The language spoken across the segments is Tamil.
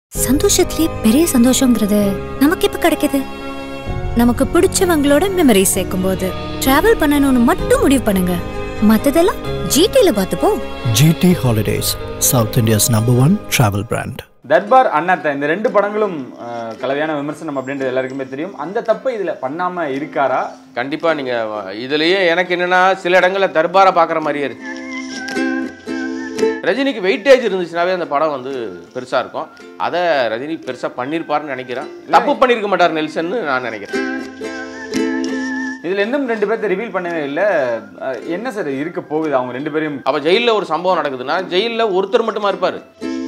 சந்தோஷத்திலே பெரிய சந்தோஷங்கிறது நமக்கு எப்ப கிடைக்குது நமக்கு பிடிச்சவங்களோட மெமரி சேர்க்கும் போது டிராவல் பண்ணணும்னு மட்டும் முடிவு பண்ணுங்க மத்ததெல்லாம் ஜிடில பார்த்துப்போம் GT Holidays, South India's number one travel brand. Darbar அண்ணாத்த இந்த ரெண்டு படங்களும் அஹ், கலவையான விமர்சனம் அப்படின்றது எல்லாருக்குமே தெரியும் அந்த தப்பை இதுல பண்ணாம இருக்காரா கண்டிப்பா நீங்க இதுலயே எனக்கு என்னன்னா சில இடங்கள்ல தர்பாரை பார்க்குற மாதிரியே இருக்கு ரஜினிக்கு வெயிட்டேஜ் இருந்துச்சுனாவே அந்த படம் வந்து பெருசா இருக்கும் அதை ரஜினி பெருசா பண்ணியிருப்பாருன்னு நினைக்கிறேன் தப்பு பண்ணியிருக்க மாட்டார் நெல்சன்னு நான் நினைக்கிறேன் இதுல இன்னும் ரெண்டு பேர்த்த ரிவீல் பண்ணவே இல்ல அஹ், என்ன சார் இருக்க போகுது அவங்க ரெண்டு பேரையும் அப்ப ஜெயில்ல ஒரு சம்பவம் நடக்குதுன்னா ஜெயில்ல ஒருத்தர் மட்டுமா இருப்பாரு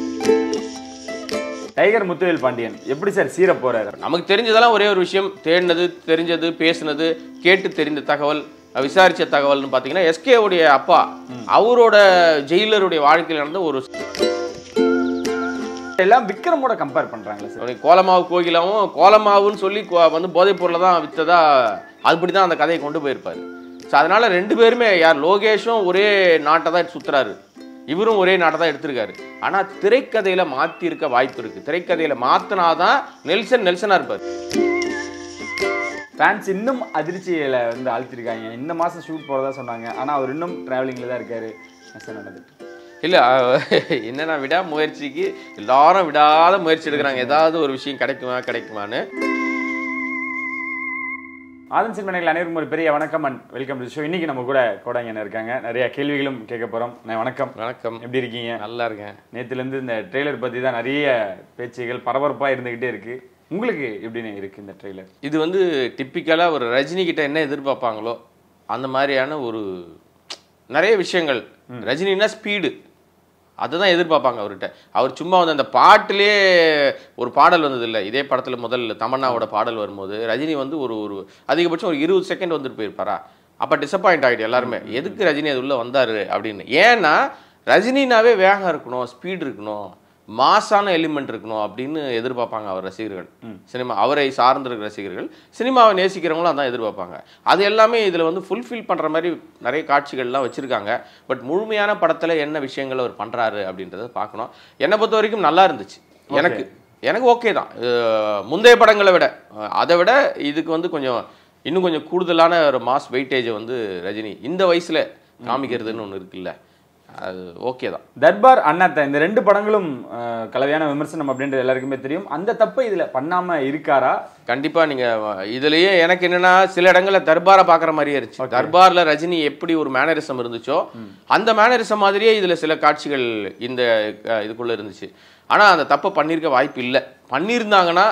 டைகர் முத்துவேல் பாண்டியன் எப்படி சார் சீர போறாரு நமக்கு தெரிஞ்சதெல்லாம் ஒரே ஒரு விஷயம் தேடினது தெரிஞ்சது பேசுனது கேட்டு தெரிந்த தகவல் விசாரிச்ச தகவல்னு பார்த்தீங்கன்னா எஸ்கே உடைய அப்பா அவரோட ஜெயிலருடைய வாழ்க்கையில் நடந்த ஒரு எல்லாம் விக்ரமோட கம்பேர் பண்றாங்களே சார் அவனுக்கு கோலமாவு கோகிலாவும் கோலமாவுன்னு சொல்லி கோ- வந்து போதைப் பொருளை தான் விற்றதா அதுபடி தான் அந்த கதையை கொண்டு போயிருப்பாரு ஸோ அதனால ரெண்டு பேருமே யார் லோகேஷும் ஒரே நாட்டை தான் சுத்துறாரு இவரும் ஒரே நாட்டை தான் எடுத்திருக்காரு ஆனால் திரைக்கதையில மாத்தி இருக்க வாய்ப்பு இருக்கு திரைக்கதையில மாத்தினாதான் நெல்சன் நெல்சனா இருப்பார் ஃபேன்ஸ் இன்னும் அதிர்ச்சியில வந்து ஆழ்த்திருக்காங்க இந்த மாசம் ஷூட் போறதா சொன்னாங்க ஆனா அவர் இன்னும் டிராவலிங்ல தான் இருக்காரு என்ன சார் நடந்துட்டு இல்ல அஹ், என்னன்னா விடா முயற்சிக்கு எல்லாரும் விடாத முயற்சி எடுக்கிறாங்க ஏதாவது ஒரு விஷயம் கிடைக்குமா கிடைக்குமான்னு ஆதன் சின்மனைகள் அனைவருக்கும் ஒரு பெரிய வணக்கம் அண்ட் வெல்கம் டு ஷோ இன்னைக்கு நம்ம கூட கோடாங்க இருக்காங்க நிறைய கேள்விகளும் கேட்க போறோம் நான் வணக்கம் வணக்கம் எப்படி இருக்கீங்க நல்லா இருக்கேன் நேத்துல இருந்து இந்த ட்ரெய்லர் பத்தி தான் நிறைய பேச்சுகள் பரபரப்பா இருந்துகிட்டே இருக்கு உங்களுக்கு எப்படின்னு இருக்கு இந்த ட்ரெய்லர் இது வந்து டிப்பிக்கலா ஒரு ரஜினி கிட்ட என்ன எதிர்பார்ப்பாங்களோ அந்த மாதிரியான ஒரு நிறைய விஷயங்கள் ரஜினினா ஸ்பீடு அதுதான் எதிர்பார்ப்பாங்க அவர்கிட்ட அவர் சும்மா வந்து அந்த பாட்டிலே ஒரு பாடல் வந்தது இல்லை இதே படத்துல முதல்ல தமன்னாவோட பாடல் வரும்போது ரஜினி வந்து ஒரு ஒரு அதிகபட்சம் ஒரு இருபது செகண்ட் வந்துட்டு போயிருப்பாரா அப்ப டிசப்பாயிண்ட் ஆகிட்டு எல்லாருமே எதுக்கு ரஜினி அது உள்ள வந்தாரு அப்படின்னு ஏன்னா ரஜினினாவே வேகம் இருக்கணும் ஸ்பீடு இருக்கணும் மாசான எலிமெண்ட் இருக்கணும் அப்படின்னு எதிர்பார்ப்பாங்க அவர் ரசிகர்கள் சினிமா அவரை சார்ந்திருக்கிற ரசிகர்கள் சினிமாவை நேசிக்கிறவங்களும் அதான் எதிர்பார்ப்பாங்க அது எல்லாமே இதில் வந்து ஃபுல்ஃபில் பண்ணுற மாதிரி நிறைய காட்சிகள்லாம் வச்சுருக்காங்க பட் முழுமையான படத்தில் என்ன விஷயங்கள் அவர் பண்ணுறாரு அப்படின்றத பார்க்கணும் என்னை பொறுத்த வரைக்கும் நல்லா இருந்துச்சு எனக்கு எனக்கு ஓகே தான் அஹ் முந்தைய படங்களை விட அஹ் அதை விட இதுக்கு வந்து கொஞ்சம் இன்னும் கொஞ்சம் கூடுதலான ஒரு மாஸ் வெயிட்டேஜை வந்து ரஜினி இந்த வயசில் காமிக்கிறதுன்னு ஒன்று இருக்குல்ல அது ஓகே தான் தர்பார் அண்ணாத்த இந்த ரெண்டு படங்களும் அஹ், கலவையான விமர்சனம் அப்படின்றது எல்லாருக்குமே தெரியும் அந்த தப்பை இதுல பண்ணாம இருக்காரா கண்டிப்பா நீங்க இதுலயே எனக்கு என்னன்னா சில இடங்கள்ல தர்பாரை பாக்குற மாதிரியே இருந்துச்சு தர்பார்ல ரஜினி எப்படி ஒரு மேனரிசம் இருந்துச்சோ அந்த மேனரிசம் மாதிரியே இதுல சில காட்சிகள் இந்த அஹ், இதுக்குள்ள இருந்துச்சு ஆனா அந்த தப்பை பண்ணியிருக்க வாய்ப்பு இல்லை பண்ணியிருந்தாங்கன்னா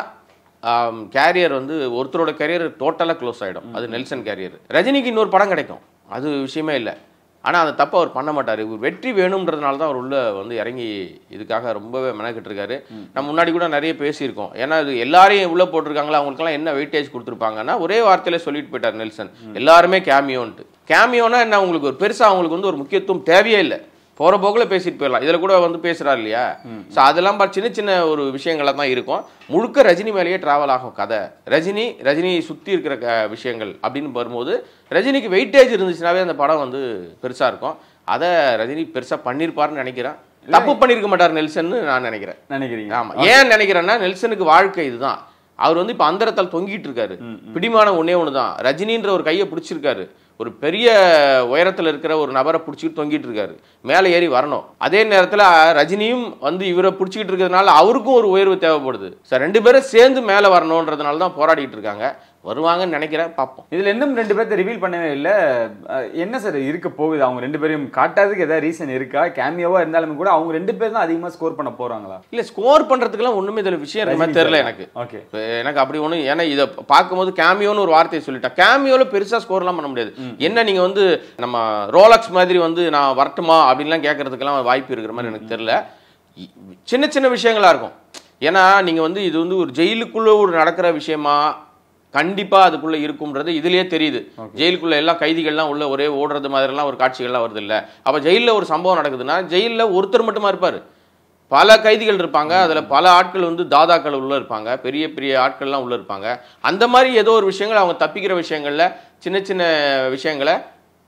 கேரியர் வந்து ஒருத்தரோட கேரியர் டோட்டலாக க்ளோஸ் ஆயிடும் அது நெல்சன் கேரியர் ரஜினிக்கு இன்னொரு படம் கிடைக்கும் அது விஷயமே இல்லை ஆனா அந்த தப்பை அவர் பண்ண மாட்டார் இவர் வெற்றி வேணுன்றதுனால தான் அவர் உள்ள வந்து இறங்கி இதுக்காக ரொம்பவே மெனக்கிட்டு இருக்காரு நம்ம முன்னாடி கூட நிறைய பேசியிருக்கோம் ஏன்னா இது எல்லாரையும் உள்ள போட்டிருக்காங்களா அவங்களுக்கெல்லாம் என்ன வெயிட்டேஜ் கொடுத்துருப்பாங்கன்னா ஒரே வார்த்தையில சொல்லிட்டு போயிட்டார் நெல்சன் எல்லாருமே கேமியோன்ட்டு கேமியோனா என்ன உங்களுக்கு ஒரு பெருசா அவங்களுக்கு வந்து ஒரு முக்கியத்துவம் தேவையே இல்லை போற போக்குல பேசிட்டு போயிடலாம் இதுல கூட வந்து பேசுறாரு இல்லையா ஸோ அதெல்லாம் பா- சின்ன சின்ன ஒரு விஷயங்களா தான் இருக்கும் முழுக்க ரஜினி மேலேயே டிராவல் ஆகும் கதை ரஜினி ரஜினி சுத்தி இருக்கிற க- விஷயங்கள் அப்படின்னு வரும்போது ரஜினிக்கு வெயிட்டேஜ் இருந்துச்சுனாவே அந்த படம் வந்து பெருசா இருக்கும் அதை ரஜினி பெருசா பண்ணியிருப்பாருன்னு நினைக்கிறேன் தப்பு பண்ணியிருக்க மாட்டார் நெல்சன்னு நான் நினைக்கிறேன் நினைக்கிறீங்க ஆமா ஏன் நினைக்கிறேன்னா நெல்சனுக்கு வாழ்க்கை இதுதான் அவர் வந்து இப்ப அந்தரத்தால் தொங்கிட்டு இருக்காரு பிடிமான ஒண்ணே ஒண்ணுதான் ரஜினின்ற ஒரு கையை பிடிச்சிருக்காரு ஒரு பெரிய உயரத்துல இருக்கிற ஒரு நபரை பிடிச்சிட்டு தொங்கிட்டு இருக்காரு மேலே ஏறி வரணும் அதே நேரத்துல ரஜினியும் வந்து இவரை பிடிச்சிக்கிட்டு இருக்கிறதுனால அவருக்கும் ஒரு உயர்வு தேவைப்படுது சார் ரெண்டு பேரும் சேர்ந்து மேலே வரணுன்றதுனால தான் போராடிட்டு இருக்காங்க வருவாங்கன்னு நினைக்கிறேன் பார்ப்போம் இதுல இன்னும் ரெண்டு பேர்த்த ரிவீல் பண்ணவே இல்ல அஹ், என்ன சார் இருக்க போகுது அவங்க ரெண்டு பேரையும் காட்டாததுக்கு ஏதாவது ரீசன் இருக்கா கேமியோவா இருந்தாலுமே கூட அவங்க ரெண்டு பேரும் தான் அதிகமா ஸ்கோர் பண்ண போறாங்களா இல்ல ஸ்கோர் பண்றதுக்கெல்லாம் ஒண்ணுமே இதுல விஷயம் இருக்க மாதிரி தெரியல எனக்கு ஓகே இப்ப எனக்கு அப்படி ஒன்றும் ஏன்னா இதை பார்க்கும்போது கேமியோன்னு ஒரு வார்த்தையை சொல்லிட்டேன் கேமியோல பெருசா ஸ்கோர்லாம் பண்ண முடியாது என்ன நீங்க வந்து நம்ம ரோலக்ஸ் மாதிரி வந்து நான் வரட்டுமா அப்படின்லாம் கேட்கறதுக்கெல்லாம் வாய்ப்பு இருக்கிற மாதிரி எனக்கு தெரியல இ- சின்ன சின்ன விஷயங்களா இருக்கும் ஏன்னா நீங்க வந்து இது வந்து ஒரு ஜெயிலுக்குள்ள ஒரு நடக்கிற விஷயமா கண்டிப்பா அதுக்குள்ள இருக்கும்ன்றது இதுலயே தெரியுது ஜெயிலுக்குள்ள எல்லா கைதிகள்லாம் உள்ள ஒரே ஓடுறது மாதிரிலாம் ஒரு காட்சிகள்லாம் வருது இல்ல அப்ப ஜெயில்ல ஒரு சம்பவம் நடக்குதுன்னா ஜெயில்ல ஒருத்தர் மட்டுமா இருப்பாரு பல கைதிகள் இருப்பாங்க அதுல பல ஆட்கள் வந்து தாதாக்கள் உள்ள இருப்பாங்க பெரிய பெரிய ஆட்கள்லாம் உள்ள இருப்பாங்க அந்த மாதிரி ஏதோ ஒரு விஷயங்கள் அவங்க தப்பிக்கிற விஷயங்கள்ல சின்ன சின்ன விஷயங்களை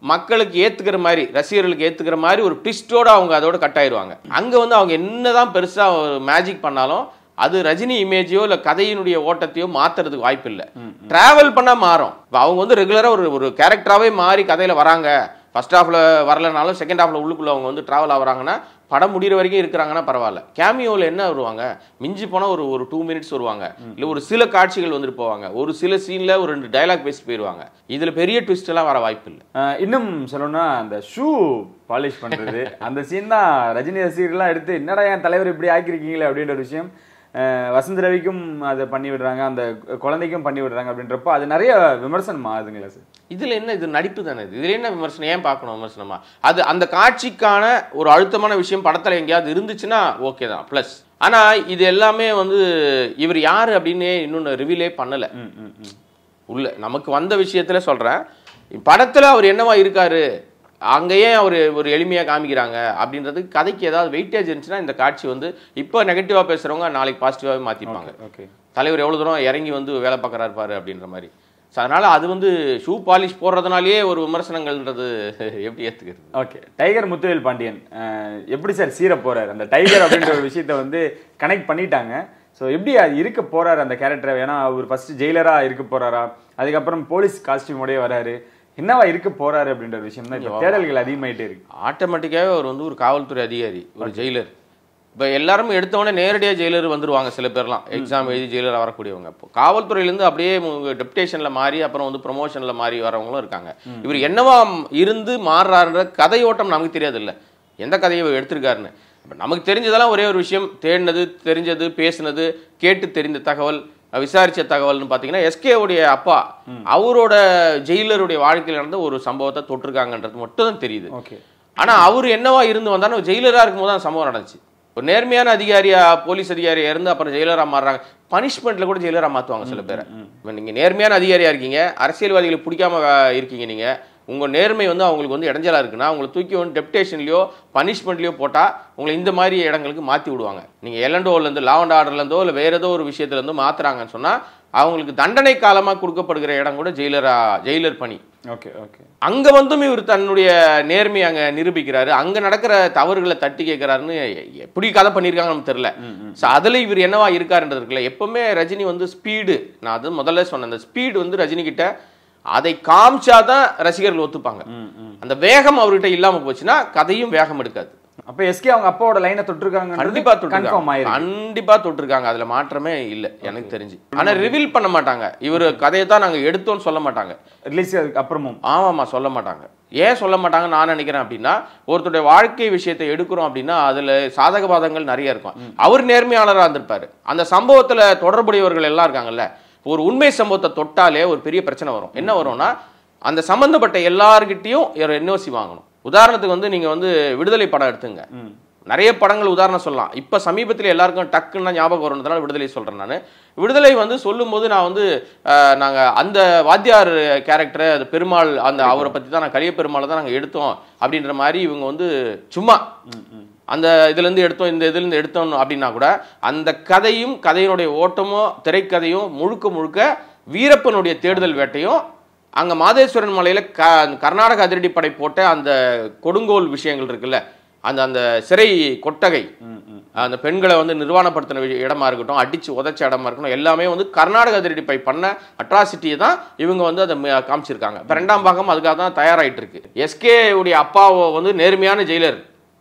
மக்களுக்கு ஏத்துக்கிற மாதிரி ரசிகர்களுக்கு ஏத்துக்கிற மாதிரி ஒரு ட்விஸ்டோட அவங்க அதோட கட் ஆயிருவாங்க அங்க வந்து அவங்க என்னதான் பெருசா மேஜிக் பண்ணாலும் அது ரஜினி இமேஜையோ இல்ல கதையினுடைய ஓட்டத்தையோ மாத்துறதுக்கு வாய்ப்பு இல்லை டிராவல் பண்ணா மாறும் இப்ப அவங்க வந்து ரெகுலரா ஒரு ஒரு கேரக்டராகவே மாறி கதையில வராங்க ஃபர்ஸ்ட் ஹாஃப்ல வரலனாலும் செகண்ட் ஹாஃப்ல உள்ளுக்குள்ள அவங்க வந்து டிராவல் ஆகுறாங்கன்னா படம் முடிகிற வரைக்கும் இருக்கிறாங்கன்னா பரவாயில்ல கேமியோவில் என்ன வருவாங்க மிஞ்சி போனால் ஒரு ஒரு டூ மினிட்ஸ் வருவாங்க இல்லை ஒரு சில காட்சிகள் வந்துட்டு போவாங்க ஒரு சில சீனில் ஒரு ரெண்டு டைலாக் பேசிட்டு போயிடுவாங்க இதில் பெரிய twist எல்லாம் வர வாய்ப்பு இல்லை அஹ் இன்னும் சொல்லணும்னா அந்த ஷூ பாலிஷ் பண்றது அந்த சீன் தான் ரஜினி ரசிகர்கள்லாம் எடுத்து என்னடா என் தலைவர் இப்படி ஆக்கியிருக்கீங்களே அப்படின்ற ஒரு விஷயம் அஹ் வசந்த் ரவிக்கும் அதை பண்ணி விடுறாங்க அந்த குழந்தைக்கும் பண்ணி விடுறாங்க அப்படின்றப்போ அது நிறைய விமர்சனம் ஆகுதுங்களா சார் இதில் என்ன இது நடிப்பு தானே இது இதில் என்ன விமர்சனம் ஏன் பார்க்கணும் விமர்சனமா அது அந்த காட்சிக்கான ஒரு அழுத்தமான விஷயம் படத்தில் எங்கேயாவது இருந்துச்சுன்னா ஓகே தான் ப்ளஸ் ஆனால் இது எல்லாமே வந்து இவர் யார் அப்படின்னு இன்னொன்று ரிவீலே பண்ணலை ம் ம் ம் உள்ள நமக்கு வந்த விஷயத்துல சொல்றேன் படத்துல அவர் என்னவா இருக்காரு அங்கேயே அவர் ஒரு எளிமையா காமிக்கிறாங்க அப்படின்றது கதைக்கு ஏதாவது வெயிட்டேஜ் இருந்துச்சுன்னா இந்த காட்சி வந்து இப்போ நெகட்டிவா பேசுறவங்க நாளைக்கு பாசிட்டிவாவே மாத்திப்பாங்க ஓகே தலைவர் எவ்வளவு தூரம் இறங்கி வந்து வேலை பார்க்கறாரு பாரு அப்படின்ற மாதிரி ஸோ அதனால அது வந்து ஷூ பாலிஷ் போடுறதுனாலேயே ஒரு விமர்சனங்கள்ன்றது எப்படி ஏத்துக்கிறது ஓகே டைகர் முத்துவேல் பாண்டியன் அஹ் எப்படி சார் சீர போறாரு அந்த டைகர் அப்படின்ற ஒரு விஷயத்த வந்து கனெக்ட் பண்ணிட்டாங்க ஸோ எப்படி அது இருக்க போறாரு அந்த கேரக்டரை ஏன்னா அவர் ஃபர்ஸ்ட் ஜெயிலரா இருக்க போறாரா அதுக்கப்புறம் போலீஸ் காஸ்டியூமோடய வராரு என்னவா இருக்க போறாரு அப்படின்ற ஒரு விஷயம் தான் இப்போ தேடல்கள் அதிகமாயிட்டே இருக்கு ஆட்டோமேட்டிக்காகவே அவர் வந்து ஒரு காவல்துறை அதிகாரி ஒரு ஜெயிலர் இப்போ எல்லாரும் எடுத்தவொடனே நேரடியாக ஜெயிலர் வந்துருவாங்க சில பேர்லாம் எக்ஸாம் எழுதி ஜெயிலராக வரக்கூடியவங்க இப்போ காவல்துறையிலேருந்து அப்படியே டெப்டேஷனில் மாறி அப்புறம் வந்து ப்ரொமோஷனில் மாறி வரவங்களும் இருக்காங்க இவர் என்னவா இருந்து மாறுறாருன்ற கதையோட்டம் நமக்கு தெரியாது இல்லை எந்த கதையை இவர் எடுத்திருக்காருன்னு இப்போ நமக்கு தெரிஞ்சதெல்லாம் ஒரே ஒரு விஷயம் தேடினது தெரிஞ்சது பேசுனது கேட்டு தெரிந்த தகவல் விசாரிச்ச தகவல்னு பார்த்தீங்கன்னா எஸ்கே உடைய அப்பா அவரோட ஜெயிலருடைய வாழ்க்கையில் நடந்த ஒரு சம்பவத்தை தொட்டிருக்காங்கன்றது மட்டும் தான் தெரியுது ஓகே ஆனா அவர் என்னவா இருந்து வந்தாலும் ஜெயிலரா இருக்கும்போது அந்த சம்பவம் நடந்துச்சு ஒரு நேர்மையான அதிகாரியா போலீஸ் அதிகாரியா இருந்து அப்புறம் ஜெயிலரா மாறுறாங்க பனிஷ்மெண்ட்ல கூட ஜெயிலரா மாத்துவாங்க சில பேரை இப்ப நீங்க நேர்மையான அதிகாரியா இருக்கீங்க அரசியல்வாதிகளுக்கு பிடிக்காம அஹ், இருக்கீங்க நீங்க உங்க நேர்மை வந்து அவங்களுக்கு வந்து இடைஞ்சலா இருக்குன்னா உங்களை தூக்கி வந்து டெப்டேஷன்லயோ பனிஷ்மெண்ட்லயோ போட்டா உங்களை இந்த மாதிரி இடங்களுக்கு மாத்தி விடுவாங்க நீங்க எலண்டோல இருந்து லாவண்ட் ஆர்டர்ல இருந்தோ இல்ல வேற ஏதோ ஒரு விஷயத்துல இருந்து மாத்துறாங்கன்னு சொன்னா அவங்களுக்கு தண்டனை காலமா கொடுக்கப்படுகிற இடம் கூட ஜெயிலரா ஜெயிலர் பணி ஓகே ஓகே அங்க வந்தும் இவர் தன்னுடைய நேர்மையை அங்க நிரூபிக்கிறாரு அங்க நடக்கிற தவறுகளை தட்டி கேட்கிறாருன்னு எப்படி கதை பண்ணியிருக்காங்க நமக்கு தெரியல ஸோ அதுல இவர் என்னவா இருக்காருன்றது இருக்குல்ல எப்பவுமே ரஜினி வந்து ஸ்பீடு நான் அது முதல்ல சொன்னேன் அந்த ஸ்பீடு வந்து ரஜினி கிட்ட அதை காமிச்சாதான் ரசிகர்கள் ஒத்துப்பாங்க அந்த வேகம் அவர்கிட்ட இல்லாம போச்சுன்னா கதையும் வேகம் எடுக்காது அப்ப எஸ்கே அவங்க அப்பாவோட லைனை தொட்டிருக்காங்க கண்டிப்பா கன்ஃபார்ம் தொட்டிருக்காங்க ஆயிருக்கு கண்டிப்பா தொட்டிருக்காங்க அதுல மாற்றமே இல்ல எனக்கு தெரிஞ்சு ஆனா ரிவீல் பண்ண மாட்டாங்க இவர் கதையை தான் நாங்க எடுத்தோம்னு சொல்ல மாட்டாங்க ரிலீஸ் அப்புறமும் ஆமாம்மா சொல்ல மாட்டாங்க ஏன் சொல்ல மாட்டாங்கன்னு நான் நினைக்கிறேன் அப்படின்னா ஒருத்தருடைய வாழ்க்கை விஷயத்தை எடுக்கிறோம் அப்படின்னா அதுல சாதக பாதங்கள் நிறைய இருக்கும் அவர் நேர்மையாளராக இருந்திருப்பாரு அந்த சம்பவத்துல தொடர்புடையவர்கள் எல்லாம் இருக்காங்கல்ல ஒரு உண்மை சம்பவத்தை தொட்டாலே ஒரு பெரிய பிரச்சனை வரும் என்ன வரும்னா அந்த சம்பந்தப்பட்ட எல்லார்கிட்டயும் ஒரு என்ஓசி வாங்கணும் உதாரணத்துக்கு வந்து நீங்க வந்து விடுதலை படம் எடுத்துங்க நிறைய படங்கள் உதாரணம் சொல்லலாம் இப்போ சமீபத்தில் எல்லாருக்கும் டக்குன்னு தான் ஞாபகம் வரும்ன்றதுனால விடுதலை சொல்கிறேன் நான் விடுதலை வந்து சொல்லும்போது நான் வந்து நாங்கள் அந்த வாத்தியார் கேரக்டரை அது பெருமாள் அந்த அவரை பற்றி தான் நான் கலிய பெருமாளை தான் நாங்கள் எடுத்தோம் அப்படின்ற மாதிரி இவங்க வந்து சும்மா அந்த இதுலேருந்து எடுத்தோம் இந்த இதுலேருந்து எடுத்தோம் அப்படின்னா கூட அந்த கதையும் கதையினுடைய ஓட்டமும் திரைக்கதையும் முழுக்க முழுக்க வீரப்பனுடைய தேடுதல் வேட்டையும் அங்கே மாதேஸ்வரன் மலையில் க கர்நாடக அதிரடிப்படை போட்ட அந்த கொடுங்கோல் விஷயங்கள் இருக்குல்ல அந்த அந்த சிறை கொட்டகை அந்த பெண்களை வந்து நிர்வாணப்படுத்தின வி- இடமா இருக்கட்டும் அடிச்சு உதைச்ச இடமா இருக்கட்டும் எல்லாமே வந்து கர்நாடக அதிரடிப்பை பண்ண அட்ராசிட்டியை தான் இவங்க வந்து அதை ம- காமிச்சிருக்காங்க இப்போ ரெண்டாம் பாகம் அதுக்காக தான் தயாராயிட்டு இருக்கு எஸ்கே உடைய அப்பாவை வந்து நேர்மையான ஜெயிலர்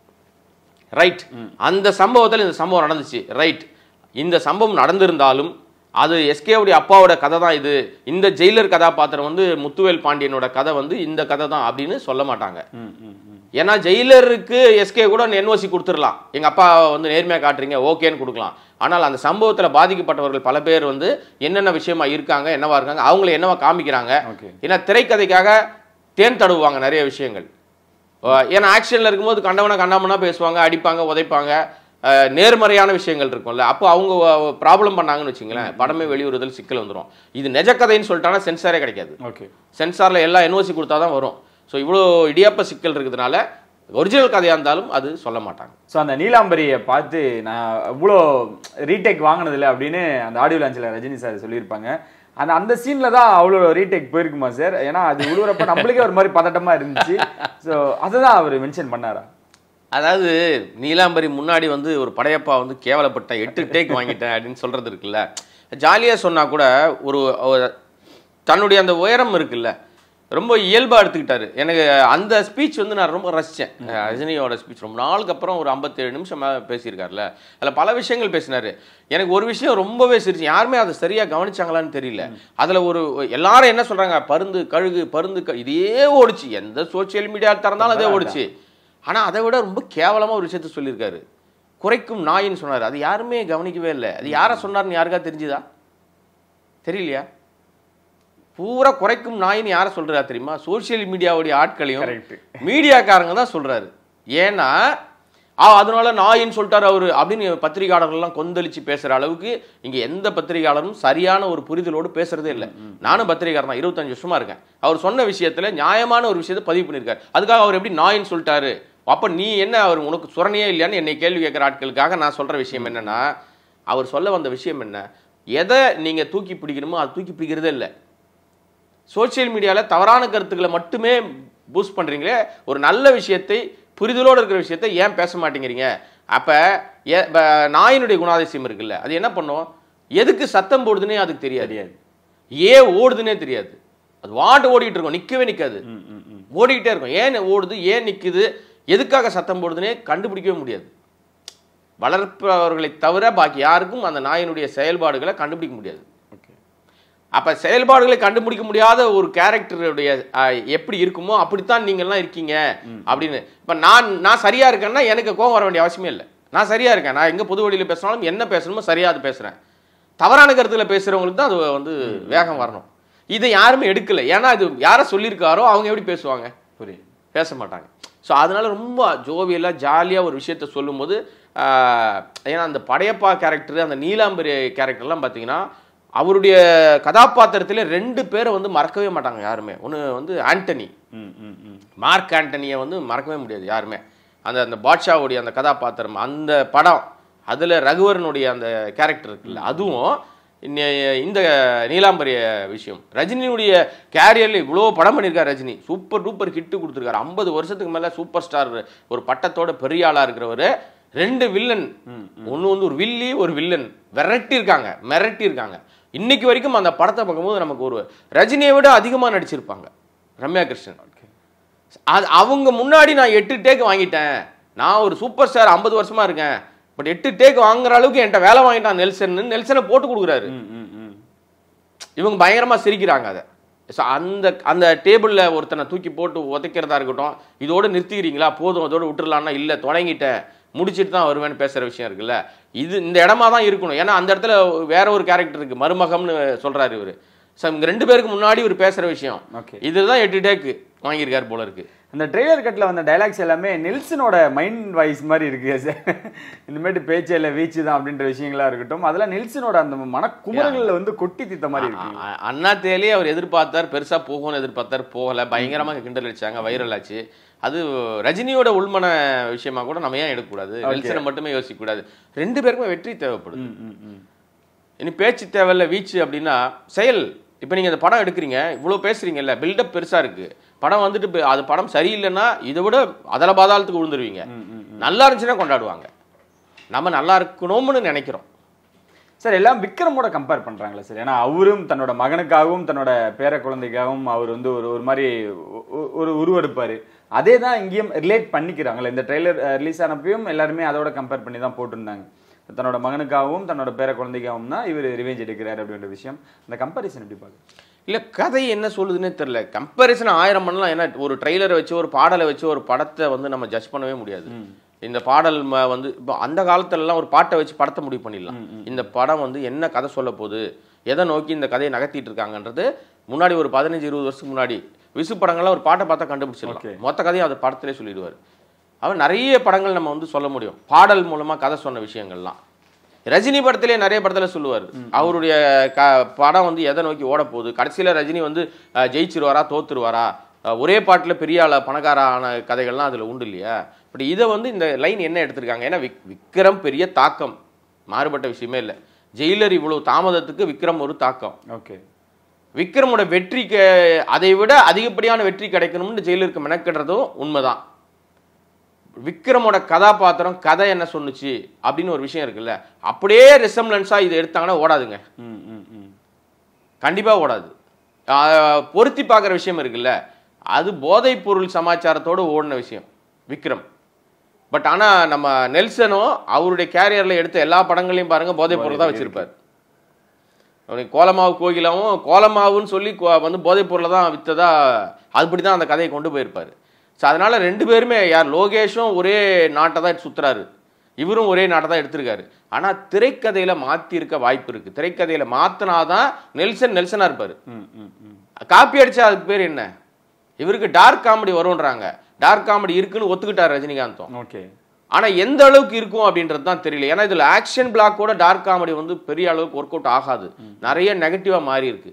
ரைட் அந்த சம்பவத்தில் இந்த சம்பவம் நடந்துச்சு ரைட் இந்த சம்பவம் நடந்திருந்தாலும் அது எஸ்கேவுடைய அப்பாவோட கதை தான் இது இந்த ஜெயிலர் கதாபாத்திரம் வந்து முத்துவேல் பாண்டியனோட கதை வந்து இந்த கதை தான் அப்படின்னு சொல்ல மாட்டாங்க ஏன்னா ஜெயிலருக்கு எஸ்கே கூட என்ஓசி கொடுத்துடலாம் எங்க அப்பா வந்து நேர்மையா காட்டுறீங்க ஓகேன்னு கொடுக்கலாம் ஆனால் அந்த சம்பவத்துல பாதிக்கப்பட்டவர்கள் பல பேர் வந்து என்னென்ன விஷயமா இருக்காங்க என்னவா இருக்காங்க அவங்கள என்னவா காமிக்கிறாங்க ஓகே ஏன்னா திரைக்கதைக்காக தேன் தடுவாங்க நிறைய விஷயங்கள் அஹ் ஏன்னா ஆக்ஷனில் இருக்கும்போது கண்டவனை கண்டாமனா பேசுவாங்க அடிப்பாங்க உதைப்பாங்க அஹ் நேர்மறையான விஷயங்கள் இருக்கும்ல அப்போ அவங்க ப்ராப்ளம் பண்ணாங்கன்னு வச்சுங்களேன் படமே வெளியுறுதல் சிக்கல் வந்துடும் இது நிஜ கதைன்னு சொல்லிட்டானா சென்சாரே கிடைக்காது ஓகே சென்சாரில் எல்லாம் என்ஓசி கொடுத்தா தான் வரும் ஸோ இவ்வளோ இடியாப்ப சிக்கல் இருக்கிறதுனால ஒரிஜினல் கதையாக இருந்தாலும் அது சொல்ல மாட்டாங்க ஸோ அந்த நீலாம்பரியை பார்த்து நான் இவ்வளோ ரீடேக் வாங்கினதில்ல அப்படின்னு அந்த ஆடியோ லான்ச்சில் ரஜினி சார் சொல்லியிருப்பாங்க அந்த அந்த சீன்ல தான் அவ்வளோ ரீடேக் போயிருக்குமா சார் ஏன்னா அது உழுவுறப்ப நம்மளுக்கே ஒரு மாதிரி பதட்டமா இருந்துச்சு ஸோ அதுதான் அவர் மென்ஷன் பண்ணாரா அதாவது நீலாம்பரி முன்னாடி வந்து ஒரு படையப்பா வந்து கேவலப்பட்டேன் எட்டு டேக் வாங்கிட்டேன் அப்படின்னு சொல்றது இருக்குல்ல ஜாலியாக சொன்னா கூட ஒரு ஒரு தன்னுடைய அந்த உயரம் இருக்குல்ல ரொம்ப இயல்பா எடுத்துக்கிட்டாரு எனக்கு அந்த ஸ்பீச் வந்து நான் ரொம்ப ரசிச்சேன் ரஜினியோட ஸ்பீச் ரொம்ப நாளுக்கு அப்புறம் ஒரு 57 நிமிஷம் மேல பேசியிருக்காருல்ல அதில் பல விஷயங்கள் பேசினாரு எனக்கு ஒரு விஷயம் ரொம்பவே சிரிச்சு யாருமே அதை சரியா கவனிச்சாங்களான்னு தெரியல அதுல ஒரு எல்லாரும் என்ன சொல்றாங்க பருந்து கழுகு பருந்து க- இதே ஓடுச்சு எந்த சோஷியல் மீடியா திறந்தாலும் அதே ஓடுச்சு ஆனா அதை விட ரொம்ப கேவலமா ஒரு விஷயத்த சொல்லியிருக்காரு குறைக்கும் நாயின்னு சொன்னாரு அது யாருமே கவனிக்கவே இல்லை அது யாரை சொன்னார்னு யாருக்கா தெரிஞ்சுதா தெரியலையா பூரா குறைக்கும் நாயின்னு யாரை சொல்றா தெரியுமா சோஷியல் மீடியாவுடைய ஆட்களையும் Correct. மீடியாக்காரங்க தான் சொல்றாரு ஏன்னா ஆ, அதனால நாயின்னு சொல்லிட்டாரு அவரு அப்படின்னு பத்திரிகையாளர்கள்லாம் கொந்தளிச்சு பேசுற அளவுக்கு இங்க எந்த பத்திரிகையாளரும் சரியான ஒரு புரிதலோடு பேசுறதே இல்லை நானும் பத்திரிகையாளர் தான் இருபத்தஞ்சு வருஷமா இருக்கேன் அவர் சொன்ன விஷயத்துல நியாயமான ஒரு விஷயத்தை பதிவு பண்ணியிருக்காரு அதுக்காக அவர் எப்படி நாயின்னு சொல்லிட்டாரு அப்ப நீ என்ன அவர் உனக்கு சுரணையே இல்லையான்னு என்னை கேள்வி கேட்குற ஆட்களுக்காக நான் சொல்ற விஷயம் என்னன்னா அவர் சொல்ல வந்த விஷயம் என்ன எதை நீங்க தூக்கி பிடிக்கணுமோ அது தூக்கி பிடிக்கிறதே இல்லை சோஷியல் மீடியாவில் தவறான கருத்துக்களை மட்டுமே பூஸ்ட் பண்ணுறீங்களே ஒரு நல்ல விஷயத்தை புரிதலோடு இருக்கிற விஷயத்தை ஏன் பேச மாட்டேங்கிறீங்க அப்போ நாயினுடைய குணாதிசயம் இருக்குல்ல அது என்ன பண்ணும் எதுக்கு சத்தம் போடுதுன்னே அதுக்கு தெரியாது தெரியாது ஏன் ஓடுதுன்னே தெரியாது அது வாட்டு ஓடிட்டு இருக்கும் நிற்கவே நிற்காது ஓடிக்கிட்டே இருக்கும் ஏன் ஓடுது ஏன் நிற்குது எதுக்காக சத்தம் போடுதுன்னே கண்டுபிடிக்கவே முடியாது வளர்ப்பவர்களை தவிர பாக்கி யாருக்கும் அந்த நாயினுடைய செயல்பாடுகளை கண்டுபிடிக்க முடியாது ஓகே அப்ப செயல்பாடுகளை கண்டுபிடிக்க முடியாத ஒரு கேரக்டருடைய எப்படி இருக்குமோ அப்படித்தான் நீங்கள்லாம் இருக்கீங்க அப்படின்னு இப்ப நான் நான் சரியா இருக்கேன்னா எனக்கு கோவம் வர வேண்டிய அவசியமே இல்லை நான் சரியா இருக்கேன் நான் எங்க பொது வழியில பேசினாலும் என்ன பேசணுமோ சரியா அது பேசுறேன் தவறான கருத்துல பேசுறவங்களுக்கு தான் அது வந்து வேகம் வரணும் இதை யாருமே எடுக்கல ஏன்னா இது யாரை சொல்லியிருக்காரோ அவங்க எப்படி பேசுவாங்க புரியுது பேச மாட்டாங்க ஸோ அதனால ரொம்ப ஜோவியலாக ஜாலியாக ஒரு விஷயத்த சொல்லும்போது ஆஹ், ஏன்னா அந்த படையப்பா கேரக்டர் அந்த நீலாம்பரி கேரக்டர்லாம் பார்த்தீங்கன்னா அவருடைய கதாபாத்திரத்திலே ரெண்டு பேரை வந்து மறக்கவே மாட்டாங்க யாருமே ஒன்று வந்து ஆண்டனி ம் ம் ம் மார்க் ஆண்டனியை வந்து மறக்கவே முடியாது யாருமே அந்த அந்த பாட்ஷாவுடைய அந்த கதாபாத்திரம் அந்த படம் அதில் ரகுவரனுடைய அந்த கேரக்டர் இருக்குல்ல அதுவும் இன்ன- இந்த நீலாம்பரிய விஷயம் ரஜினியுடைய கேரியரில் இவ்வளோ படம் பண்ணியிருக்காரு ரஜினி சூப்பர் டூப்பர் ஹிட்டு கொடுத்துருக்காரு ஐம்பது வருஷத்துக்கு மேலே சூப்பர் ஸ்டார் ஒரு பட்டத்தோட பெரிய ஆளாக இருக்கிறவர் ரெண்டு வில்லன் ஒன்று வந்து ஒரு வில்லி ஒரு வில்லன் விரட்டி இருக்காங்க மிரட்டி இருக்காங்க இன்னைக்கு வரைக்கும் அந்த படத்தை பார்க்கும்போது நமக்கு ஒரு ரஜினியை விட அதிகமாக நடிச்சிருப்பாங்க ரம்யா கிருஷ்ணன் அது அவங்க முன்னாடி நான் எட்டு டேக் வாங்கிட்டேன் நான் ஒரு சூப்பர் ஸ்டார் ஐம்பது வருஷமா இருக்கேன் பட் எட்டு டேக் வாங்குற அளவுக்கு என்கிட்ட வேலை வாங்கிட்டான் நெல்சன் நெல்சனை போட்டு கொடுக்குறாரு ம் ம் ம் இவங்க பயங்கரமா சிரிக்கிறாங்க அதை ஸோ அந்த அந்த டேபிளில் ஒருத்தனை தூக்கி போட்டு உதைக்கிறதா இருக்கட்டும் இதோட நிறுத்திக்கிறீங்களா போதும் அதோட விட்டுறலாம்னா இல்லை தொடங்கிட்டேன் முடிச்சிட்டு தான் வருவேன்னு பேசுகிற விஷயம் இருக்குல்ல இது இந்த இடமா தான் இருக்கணும் ஏன்னா அந்த இடத்துல வேற ஒரு கேரக்டர் இருக்கு மருமகம்னு சொல்றாரு இவர் ஸோ இவங்க ரெண்டு பேருக்கு முன்னாடி இவர் பேசுகிற விஷயம் Okay. இதுதான் எட்டு டேக்கு வாங்கியிருக்காரு போல இருக்கு அந்த ட்ரெய்லர் கட்டில் வந்த டைலாக்ஸ் எல்லாமே நெல்சனோட மைண்ட் வாய்ஸ் மாதிரி இருக்கு சார் இனிமேட்டு பேச்சு இல்லை வீச்சு தான் அப்படின்ற விஷயங்களா இருக்கட்டும் அதெல்லாம் நெல்சனோட அந்த மனக்குமுறல்ல வந்து கொட்டி தீத்த மாதிரி இருக்கு அ- அண்ணா தேலே அவர் எதிர்பார்த்தார் பெருசா போகும்னு எதிர்பார்த்தார் போகல பயங்கரமா கிண்டல் அடிச்சாங்க வைரல் ஆச்சு அது ரஜினியோட உள்மன விஷயமா கூட நம்ம ஏன் எடுக்கக்கூடாது நெல்சனை மட்டுமே யோசிக்க கூடாது ரெண்டு பேருக்குமே வெற்றி தேவைப்படுது ம், ம், ம். இனி பேச்சு தேவையில்ல வீச்சு அப்படின்னா செயல் இப்போ நீங்க இந்த படம் எடுக்கிறீங்க இவ்வளோ பேசுறீங்கல்ல பில்டப் பெருசா இருக்கு படம் வந்துட்டு இப்ப அது படம் சரியில்லைன்னா இதை விட அதல பாதாளத்துக்கு விழுந்துருவீங்க நல்லா இருந்துச்சுன்னா கொண்டாடுவாங்க நம்ம நல்லா இருக்கணும்னு நினைக்கிறோம் சார் எல்லாம் விக்ரமோட கம்பேர் பண்றாங்களே சார் ஏன்னா அவரும் தன்னோட மகனுக்காகவும் தன்னோட பேர குழந்தைக்காகவும் அவர் வந்து ஒரு ஒரு மாதிரி ஒ- ஒ- ஒரு உருவெடுப்பாரு அதே தான் இங்கேயும் ரிலேட் பண்ணிக்கிறாங்களே இந்த ட்ரெய்லர் ரிலீஸ் ஆனப்பையும் எல்லாருமே அதோட கம்பேர் பண்ணி தான் போட்டிருந்தாங்க தன்னோட மகனுக்காகவும் தன்னோட பேர குழந்தைக்காகவும் தான் இவர் ரிவெஞ்ச் எடுக்கிறாரு அப்படின்ற விஷயம் அந்த கம்பேரிசன் எப்படி பார்க்குறது இல்ல கதை என்ன சொல்லுதுன்னே தெரியல கம்பேரிசன் ஆயிரம் பண்ணலாம் ஏன்னா ஒரு ட்ரெய்லரை வச்சு ஒரு பாடலை வச்சு ஒரு படத்தை வந்து நம்ம ஜட்ஜ் பண்ணவே முடியாது இந்த பாடல் ம- வந்து இப்போ அந்த காலத்துலலாம் ஒரு பாட்டை வச்சு படத்தை முடிவு பண்ணிடலாம் இந்த படம் வந்து என்ன கதை சொல்ல போகுது எதை நோக்கி இந்த கதையை நகர்த்திட்டு இருக்காங்கன்றது முன்னாடி ஒரு பதினஞ்சு இருபது வருஷத்துக்கு முன்னாடி விசு படங்கள்லாம் ஒரு பாட்டை பார்த்தா Okay. கண்டுபிடிச்சிடலாம் மொத்த கதையும் அது படத்திலே சொல்லிடுவார் அவர் நிறைய படங்கள் நம்ம வந்து சொல்ல முடியும் பாடல் மூலமா கதை சொன்ன விஷயங்கள்லாம் ரஜினி படத்திலே நிறைய படத்துல சொல்லுவார் அவருடைய க படம் வந்து எதை நோக்கி ஓட போகுது கடைசியில ரஜினி வந்து அஹ், ஜெயிச்சிருவாரா தோத்துருவாரா அஹ், ஒரே பாட்டுல பெரிய ஆள பணக்கார ஆன கதைகள்லாம் அதுல உண்டு இல்லையா பட் இதை வந்து இந்த லைன் என்ன எடுத்திருக்காங்க ஏன்னா விக்- விக்ரம் பெரிய தாக்கம் மாறுபட்ட விஷயமே இல்லை ஜெயிலர் இவ்வளவு தாமதத்துக்கு விக்ரம் ஒரு தாக்கம் ஓகே விக்ரமோட வெற்றிக்கு அதை விட அதிகப்படியான வெற்றி கிடைக்கணும்னு ஜெயிலருக்கு மெனக்கிடுறதும் உண்மைதான் விக்ரமோட கதாபாத்திரம் கதை என்ன சொன்னுச்சு அப்படின்னு ஒரு விஷயம் இருக்குல்ல அப்படியே ரிசம்லன்ஸா இதை எடுத்தாங்கன்னா ஓடாதுங்க ம் ம் ம் கண்டிப்பா ஓடாது ஆஹ் பொருத்தி பார்க்குற விஷயம் இருக்குல்ல அது போதைப் பொருள் சமாச்சாரத்தோடு ஓடின விஷயம் விக்ரம் பட் ஆனா நம்ம நெல்சனும் அவருடைய கேரியர்ல எடுத்த எல்லா படங்களையும் பாருங்க போதைப் பொருள் தான் வச்சிருப்பார் அவனுக்கு கோலமாவு கோகிலாவும் கோலமாவுன்னு சொல்லி கோ- வந்து போதைப் பொருளை தான் வித்ததா அதுபடி தான் அந்த கதையை கொண்டு போயிருப்பாரு ஸோ அதனால ரெண்டு பேருமே யார் லோகேஷும் ஒரே நாட்டை தான் சுத்துறாரு இவரும் ஒரே நாட்டை தான் எடுத்திருக்காரு ஆனா திரைக்கதையில மாத்தி இருக்க வாய்ப்பு இருக்கு திரைக்கதையில மாத்தினாதான் நெல்சன் நெல்சனா இருப்பாரு ம் ம் ம் காப்பி அடிச்சா அதுக்கு பேர் என்ன இவருக்கு டார்க் காமெடி வரும்ன்றாங்க டார்க் காமெடி இருக்குன்னு ஒத்துக்கிட்டார் ரஜினிகாந்தும் ஓகே ஆனா எந்த அளவுக்கு இருக்கும் அப்படின்றது தான் தெரியல ஏன்னா இதுல ஆக்ஷன் பிளாக்கோட டார்க் காமெடி வந்து பெரிய அளவுக்கு ஒர்க் அவுட் ஆகாது நிறைய நெகட்டிவா மாறி இருக்கு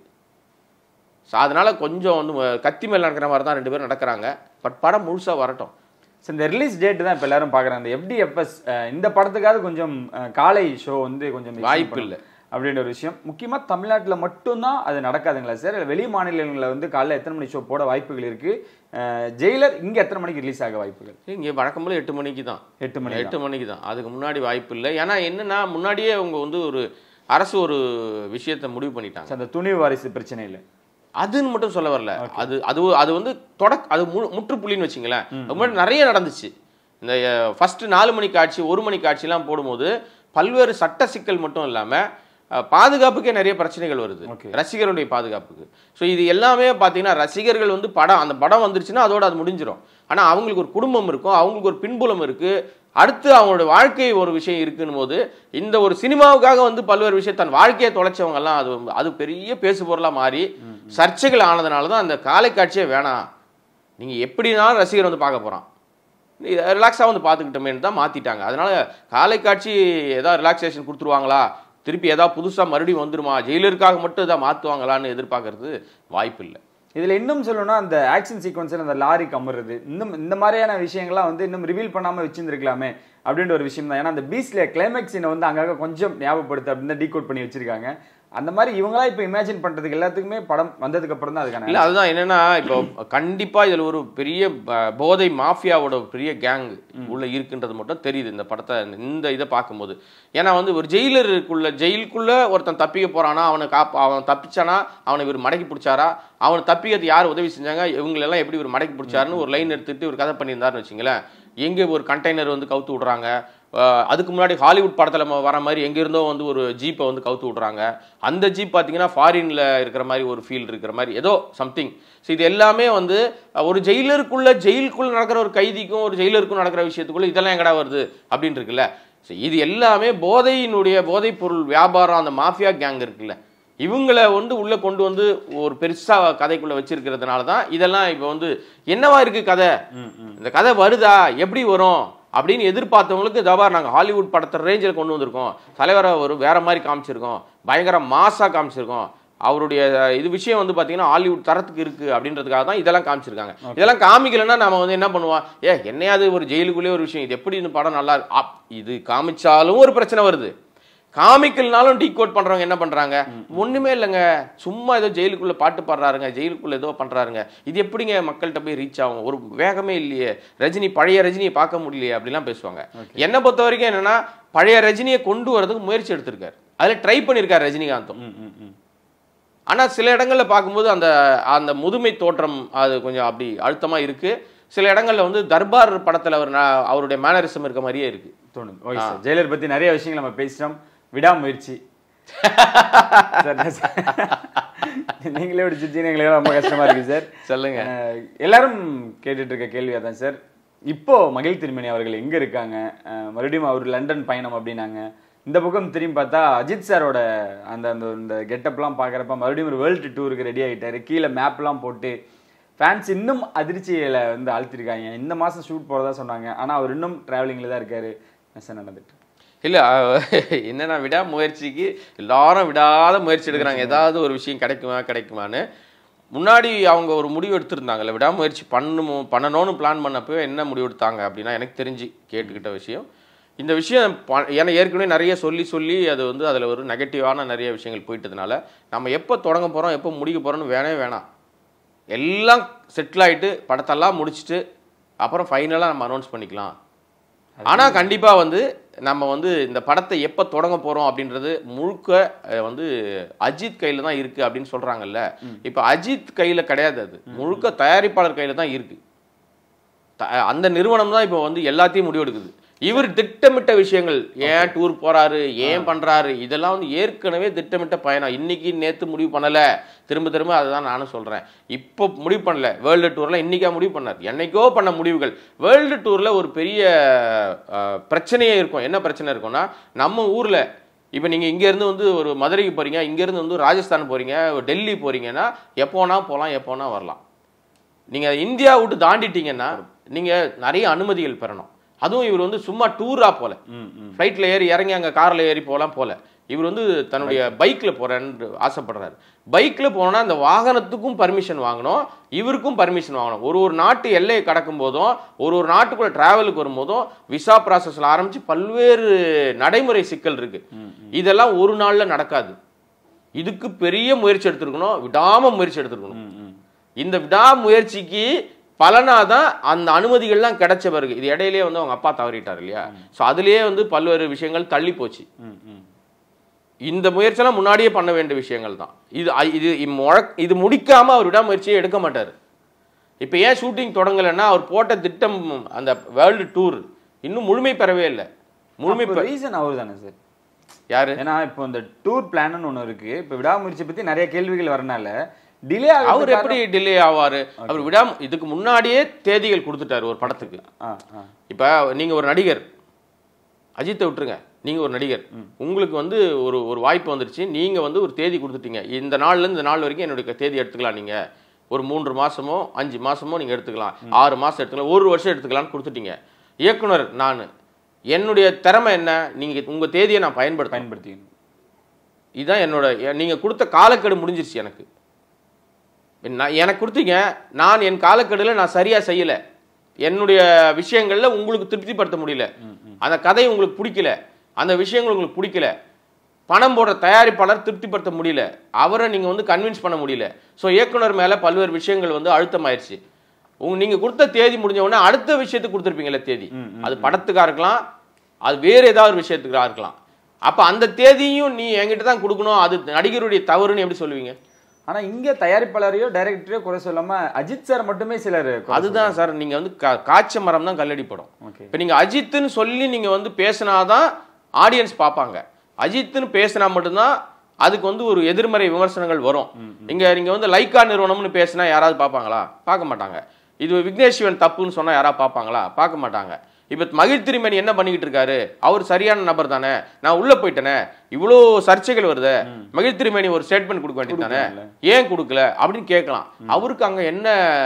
ஸோ அதனால கொஞ்சம் வந்து அஹ், கத்தி மேல நடக்கிற மாதிரி தான் ரெண்டு பேரும் நடக்கிறாங்க பட் படம் முழுசா வரட்டும் ஸோ இந்த ரிலீஸ் டேட் தான் இப்போ எல்லாரும் பார்க்குறாங்க இந்த எஃப்டிஎஃப்எஸ் இந்த படத்துக்காவது கொஞ்சம் அஹ், காலை ஷோ வந்து கொஞ்சம் extend வாய்ப்பு பண்ணணும். இல்ல. அப்படின்ற ஒரு விஷயம் முக்கியமா தமிழ்நாட்டுல மட்டும்தான் அது நடக்காதுங்களா சார் இல்ல வெளி மாநிலங்களில் வந்து காலைல எத்தனை மணி ஷோ போட வாய்ப்புகள் இருக்கு அஹ், ஜெயிலர் இங்க எத்தனை மணிக்கு ரிலீஸ் ஆக வாய்ப்புகள் இங்க வழக்கம் போல எட்டு மணிக்கு தான் எட்டு மணி எட்டு மணிக்கு தான் அதுக்கு முன்னாடி வாய்ப்பு இல்லை ஏன்னா என்னன்னா முன்னாடியே அவங்க வந்து ஒரு அரசு ஒரு விஷயத்தை முடிவு பண்ணிட்டாங்க அந்த துணிவு வாரிசு பிரச்சனை இல்லை அதுன்னு மட்டும் சொல்ல வரல அது அது அது வந்து தொடக் அது மு- முற்றுப்புள்ளின்னு வச்சுங்களேன் அது முன்னாடி நிறைய நடந்துச்சு இந்த ஃபர்ஸ்ட் நாலு மணி காட்சி ஒரு மணி காட்சிலாம் போடும்போது பல்வேறு சட்ட சிக்கல் மட்டும் இல்லாம அஹ், பாதுகாப்புக்கே நிறைய பிரச்சனைகள் வருது Okay. ரசிகருடைய பாதுகாப்புக்கு ஸோ இது எல்லாமே பார்த்தீங்கன்னா ரசிகர்கள் வந்து படம் அந்த படம் வந்துருச்சுன்னா அதோட அது முடிஞ்சிடும் ஆனால் அவங்களுக்கு ஒரு குடும்பம் இருக்கும் அவங்களுக்கு ஒரு பின்புலம் இருக்கு அடுத்து அவங்களோட வாழ்க்கை ஒரு விஷயம் இருக்குன்னு போது இந்த ஒரு சினிமாவுக்காக வந்து பல்வேறு விஷயம் தன் வாழ்க்கையை தொலைச்சவங்க எல்லாம் அது வந்து- அது பெரிய பேசு பொருளாக மாறி சர்ச்சைகள் ஆனதுனால தான் அந்த காலை காட்சியே வேணாம் நீங்க எப்படினாலும் ரசிகர் வந்து பார்க்க போறான் ரிலாக்ஸாக வந்து பார்த்துக்கிட்டோமேன்னு தான் மாற்றிட்டாங்க அதனால காலை காட்சி ஏதாவது ரிலாக்ஸேஷன் கொடுத்துருவாங்களா திருப்பி ஏதாவது புதுசாக மறுபடியும் வந்துருமா ஜெயிலருக்காக மட்டும் ஏதாவது மாற்றுவாங்களான்னு எதிர்பார்க்கறது வாய்ப்பு இல்லை இதுல இன்னும் சொல்லணும்னா அந்த ஆக்ஷன் சீக்வன்ஸில் அந்த லாரி கம்முறது இன்னும் இந்த மாதிரியான விஷயங்கள்லாம் வந்து இன்னும் ரிவீல் பண்ணாம வச்சிருந்துருக்கலாமே அப்படின்ற ஒரு விஷயம் தான் ஏன்னா அந்த பீஸ்ல கிளைமேக்ஸ் சீனை வந்து அங்கங்க கொஞ்சம் ஞாபகப்படுத்து அப்படின்னு டீகோட் பண்ணி வச்சிருக்காங்க அந்த மாதிரி இவங்களா இப்போ இமேஜின் பண்றதுக்கு எல்லாத்துக்குமே படம் வந்ததுக்கு அப்புறம் தான் அதுக்கான இல்ல அதுதான் என்னன்னா இப்போ கண்டிப்பா இதுல ஒரு பெரிய ப- போதை மாஃபியாவோட ஒரு பெரிய கேங் உள்ள இருக்குன்றது மட்டும் தெரியுது இந்த படத்தை இந்த இதை பார்க்கும்போது ஏன்னா வந்து ஒரு ஜெயிலருக்குள்ள ஜெயிலுக்குள்ள ஒருத்தன் தப்பிக்க போறானா அவனை காப்ப அவன் தப்பிச்சானா அவனை இவர் மடக்கி பிடிச்சாரா அவனை தப்பிக்கிறது யார் உதவி செஞ்சாங்க இவங்களெல்லாம் எப்படி இவர் மடக்கி பிடிச்சாருன்னு ஒரு லைன் எடுத்துட்டு ஒரு கதை பண்ணியிருந்தாருன்னு வச்சுங்களேன் எங்கே ஒரு கண்டெய்னர் வந்து கவுத்து விடுறாங்க அஹ் அதுக்கு முன்னாடி ஹாலிவுட் படத்தில் வர மாதிரி எங்க இருந்தோ வந்து ஒரு ஜீப்பை வந்து கவுத்து விட்றாங்க அந்த ஜீப் பார்த்தீங்கன்னா ஃபாரின்ல இருக்கிற மாதிரி ஒரு ஃபீல் இருக்கிற மாதிரி ஏதோ சம்திங் ஸோ இது எல்லாமே வந்து அஹ், ஒரு ஜெயிலருக்குள்ள ஜெயிலுக்குள்ள நடக்கிற ஒரு கைதிக்கும் ஒரு ஜெயிலருக்கும் நடக்கிற விஷயத்துக்குள்ள இதெல்லாம் எங்கடா வருது அப்படின்னு இருக்குல்ல ஸோ இது எல்லாமே போதையினுடைய போதைப் பொருள் வியாபாரம் அந்த மாஃபியா கேங் இருக்குல்ல இவங்களை வந்து உள்ள கொண்டு வந்து ஒரு பெருசா கதைக்குள்ள வச்சிருக்கிறதுனால தான் இதெல்லாம் இப்போ வந்து என்னவா இருக்கு கதை இந்த கதை வருதா எப்படி வரும் அப்படின்னு எதிர்பார்த்தவங்களுக்கு தபார் நாங்கள் ஹாலிவுட் படத்தை ரேஞ்சில் கொண்டு வந்திருக்கோம் தலைவரை ஒரு வேற மாதிரி காமிச்சிருக்கோம் பயங்கர மாசா காமிச்சிருக்கோம் அவருடைய அஹ், இது விஷயம் வந்து பார்த்தீங்கன்னா ஹாலிவுட் தரத்துக்கு இருக்கு அப்படின்றதுக்காக தான் இதெல்லாம் காமிச்சிருக்காங்க இதெல்லாம் காமிக்கலைன்னா நம்ம வந்து என்ன பண்ணுவோம் ஏ என்னையாவது ஒரு ஜெயிலுக்குள்ளே ஒரு விஷயம் இது எப்படி இந்த படம் நல்லா இருக்கு அப், இது காமிச்சாலும் ஒரு பிரச்சனை வருது காமிக்கல்னாலும் டீ கோட் பண்றவங்க என்ன பண்றாங்க ஒண்ணுமே இல்லைங்க சும்மா ஏதோ ஜெயிலுக்குள்ள பாட்டு பாடுறாருங்க ஜெயிலுக்குள்ள ஏதோ பண்றாருங்க இது எப்படிங்க மக்கள்கிட்ட போய் ரீச் ஆகும் ஒரு வேகமே இல்லையே ரஜினி பழைய ரஜினியை பார்க்க முடியலையே அப்படிலாம் பேசுவாங்க என்னை பொறுத்த வரைக்கும் என்னன்னா பழைய ரஜினியை கொண்டு வரதுக்கு முயற்சி எடுத்திருக்காரு அதுல ட்ரை பண்ணியிருக்காரு ரஜினிகாந்தும் ம், ம், ம். ஆனா சில இடங்கள்ல பார்க்கும்போது அந்த அந்த முதுமை தோற்றம் அது கொஞ்சம் அப்படி அழுத்தமா இருக்கு சில இடங்கள்ல வந்து தர்பார் படத்துல அவர் ந- அவருடைய மேனரிசம் இருக்க மாதிரியே இருக்கு தோணுது ஓகே சார் ஜெயிலர் பத்தி நிறைய விஷயங்கள் நம்ம பேசிட்டோம் விடாமுயற்சி சார், நான் சார், நீங்களே இப்படி சிரிச்சீங்க எங்களுக்கு ரொம்ப கஷ்டமா இருக்கு சார் சொல்லுங்க அஹ், எல்லாரும் கேட்டுட்டு இருக்க கேள்வி அதான் சார் இப்போ மகிழ் திருமணி அவர்கள் எங்க இருக்காங்க அஹ், மறுபடியும் அவர் லண்டன் பயணம் அப்படின்னாங்க இந்த பக்கம் திரும்பி பார்த்தா அஜித் சாரோட அந்த அந்த இந்த கெட்டப்லாம் பார்க்குறப்ப மறுபடியும் ஒரு வேர்ல்டு டூருக்கு ரெடி ஆகிட்டாரு கீழே மேப்லாம் போட்டு ஃபேன்ஸ் இன்னும் அதிர்ச்சியில வந்து அழுத்திருக்காங்க இந்த மாதம் ஷூட் போகிறதா சொன்னாங்க ஆனால் அவர் இன்னும் டிராவலிங்கில் தான் இருக்காரு என்ன சார் நடந்துட்டு இல்ல அஹ், என்னன்னா விடா முயற்சிக்கு எல்லாரும் விடாத முயற்சி எடுக்கிறாங்க ஏதாவது ஒரு விஷயம் கிடைக்குமா கிடைக்குமான்னு முன்னாடி அவங்க ஒரு முடிவு எடுத்திருந்தாங்கல்ல விடாமுயற்சி பண்ணணும் பண்ணணும்னு பிளான் பண்ணப்போ என்ன முடிவு எடுத்தாங்க அப்படின்னா எனக்கு தெரிஞ்சு கேட்டுக்கிட்ட விஷயம் இந்த விஷயம் ப- ஏன்னா ஏற்கனவே நிறைய சொல்லி சொல்லி அது வந்து அதில் ஒரு நெகட்டிவான நிறைய விஷயங்கள் போயிட்டதுனால நம்ம எப்போ தொடங்க போகிறோம் எப்போ முடிக்க போகிறோம்னு வேணவே வேணாம் எல்லாம் செட்டில் ஆயிட்டு படத்தெல்லாம் முடிச்சுட்டு அப்புறம் ஃபைனலாக நம்ம அனௌன்ஸ் பண்ணிக்கலாம் ஆனால் கண்டிப்பாக வந்து நம்ம வந்து இந்த படத்தை எப்போ தொடங்க போகிறோம் அப்படின்றது முழுக்க அஹ், வந்து அஜித் கையில் தான் இருக்குது அப்படின்னு சொல்கிறாங்கல்ல இப்போ அஜித் கையில் கிடையாது அது முழுக்க தயாரிப்பாளர் கையில் தான் இருக்குது த- அந்த நிறுவனம் தான் இப்போ வந்து எல்லாத்தையும் முடிவெடுக்குது இவர் திட்டமிட்ட விஷயங்கள் ஏன் டூர் போறாரு ஏன் பண்றாரு இதெல்லாம் வந்து ஏற்கனவே திட்டமிட்ட பயணம் இன்னைக்கு நேத்து முடிவு பண்ணல திரும்ப திரும்ப அதுதான் நானும் சொல்றேன் இப்போ முடிவு பண்ணல வேர்ல்டு டூர்ல இன்னைக்கா முடிவு பண்ணார் என்னைக்கோ பண்ண முடிவுகள் வேர்ல்டு டூர்ல ஒரு பெரிய அஹ், பிரச்சனையே இருக்கும் என்ன பிரச்சனை இருக்கும்னா நம்ம ஊர்ல இப்போ நீங்கள் இங்கேருந்து வந்து ஒரு மதுரைக்கு போகிறீங்க இங்கேருந்து வந்து ராஜஸ்தான் போகிறீங்க டெல்லி போகிறீங்கன்னா எப்போனா போகலாம் எப்போனா வரலாம் நீங்கள் இந்தியா விட்டு தாண்டிட்டீங்கன்னா நீங்கள் நிறைய அனுமதிகள் பெறணும் அதுவும் இவர் வந்து சும்மா டூராக போல ஃப்ளைட்டில் ஏறி இறங்கி அங்கே காரில் ஏறி போகலாம் போல இவர் வந்து தன்னுடைய பைக்கில் போகிறேன்னு ஆசைப்படுறாரு பைக்கில் போனால் அந்த வாகனத்துக்கும் பர்மிஷன் வாங்கணும் இவருக்கும் பர்மிஷன் வாங்கணும் ஒரு ஒரு நாட்டு எல்லையை கடக்கும் போதும் ஒரு ஒரு நாட்டுக்குள்ள டிராவலுக்கு வரும்போதும் விசா ப்ராசஸில் ஆரம்பித்து பல்வேறு நடைமுறை சிக்கல் இருக்கு இதெல்லாம் ஒரு நாளில் நடக்காது இதுக்கு பெரிய முயற்சி எடுத்திருக்கணும் விடாம முயற்சி எடுத்திருக்கணும் இந்த விடாமுயற்சிக்கு பலனாதான் அந்த அனுமதிகள்லாம் கிடைச்ச பிறகு இது இடையிலேயே வந்து அவங்க அப்பா தவறிட்டார் இல்லையா ஸோ அதுலயே வந்து பல்வேறு விஷயங்கள் தள்ளி போச்சு இந்த முயற்சியெல்லாம் முன்னாடியே பண்ண வேண்டிய விஷயங்கள் தான் இது அ- இது முழக் இது முடிக்காம அவர் விடாமுயற்சியை எடுக்க மாட்டார் இப்போ ஏன் ஷூட்டிங் தொடங்கலைன்னா அவர் போட்ட திட்டம் அந்த வேர்ல்டு டூர் இன்னும் முழுமை பெறவே இல்லை முழுமை பெ- ரீசன் அவர் தானே சார் யாரு ஏன்னா இப்போ இந்த டூர் பிளான்னு ஒன்று இருக்கு இப்போ விடாமுயற்சி பத்தி நிறைய கேள்விகள் வரனால டிலே அவர் எப்படி டிலே ஆவாரு அவர் விடாம இதுக்கு முன்னாடியே தேதிகள் கொடுத்துட்டாரு ஒரு படத்துக்கு இப்போ நீங்க ஒரு நடிகர் அஜித்தை விட்டுருங்க நீங்க ஒரு நடிகர் உங்களுக்கு வந்து ஒரு ஒரு வாய்ப்பு வந்துருச்சு நீங்க வந்து ஒரு தேதி கொடுத்துட்டீங்க இந்த நாள்ல இருந்து இந்த நாள் வரைக்கும் என்னுடைய தேதி எடுத்துக்கலாம் நீங்க ஒரு மூன்று மாசமோ அஞ்சு மாசமோ நீங்க எடுத்துக்கலாம் ஆறு மாசம் எடுத்துக்கலாம் ஒரு வருஷம் எடுத்துக்கலாம்னு கொடுத்துட்டீங்க இயக்குனர் நான் என்னுடைய திறமை என்ன நீங்க உங்க தேதியை நான் பயன்படுத்த பயன்படுத்திக்கணும் இதுதான் என்னோட எ- நீங்க கொடுத்த காலக்கெடு முடிஞ்சிருச்சு எனக்கு நான் எனக்கு கொடுத்தீங்க நான் என் காலக்கெடுல நான் சரியா செய்யல என்னுடைய விஷயங்கள்ல உங்களுக்கு திருப்திப்படுத்த முடியல அந்த கதை உங்களுக்கு பிடிக்கல அந்த விஷயங்கள் உங்களுக்கு பிடிக்கல பணம் போடுற தயாரிப்பாளர் திருப்திப்படுத்த முடியல அவரை நீங்க வந்து கன்வின்ஸ் பண்ண முடியல ஸோ இயக்குனர் மேல பல்வேறு விஷயங்கள் வந்து அழுத்தமாயிருச்சு உங்க நீங்க கொடுத்த தேதி முடிஞ்ச உடனே அடுத்த விஷயத்துக்கு கொடுத்துருப்பீங்கல்ல தேதி அது படத்துக்கா இருக்கலாம் அது வேற ஏதாவது ஒரு விஷயத்துக்கா இருக்கலாம் அப்ப அந்த தேதியும் நீ என்கிட்ட தான் கொடுக்கணும் அது நடிகருடைய தவறுன்னு எப்படி சொல்லுவீங்க ஆனா இங்க தயாரிப்பாளரையோ டைரக்டரையோ குறை சொல்லாம அஜித் சார் மட்டுமே சிலர் குறை அதுதான் சார் நீங்க வந்து கா- காய்ச்ச மரம் தான் கல்லடி படம் Okay. இப்போ நீங்க அஜித்துன்னு சொல்லி நீங்க வந்து பேசினாதான் ஆடியன்ஸ் பார்ப்பாங்க அஜித்துன்னு பேசினா மட்டும்தான் அதுக்கு வந்து ஒரு எதிர்மறை விமர்சனங்கள் வரும் இங்க நீங்க வந்து லைக்கா நிறுவனம்னு பேசினா யாராவது பார்ப்பாங்களா பார்க்க மாட்டாங்க இது விக்னேஷ் சிவன் தப்புன்னு சொன்னா யாராவது பார்ப்பாங்களா பார்க்க மாட்டாங்க இப்போ மகிழ் திருமணி என்ன பண்ணிக்கிட்டு இருக்காரு அவர் சரியான நபர் தானே நான் உள்ள போயிட்டேனே இவ்வளோ சர்ச்சைகள் வருதே மகிழ் திருமணி ஒரு ஸ்டேட்மெண்ட் கொடுக்க வேண்டியது தானே ஏன் கொடுக்கல அப்படின்னு கேட்கலாம் அவருக்கு அங்க என்ன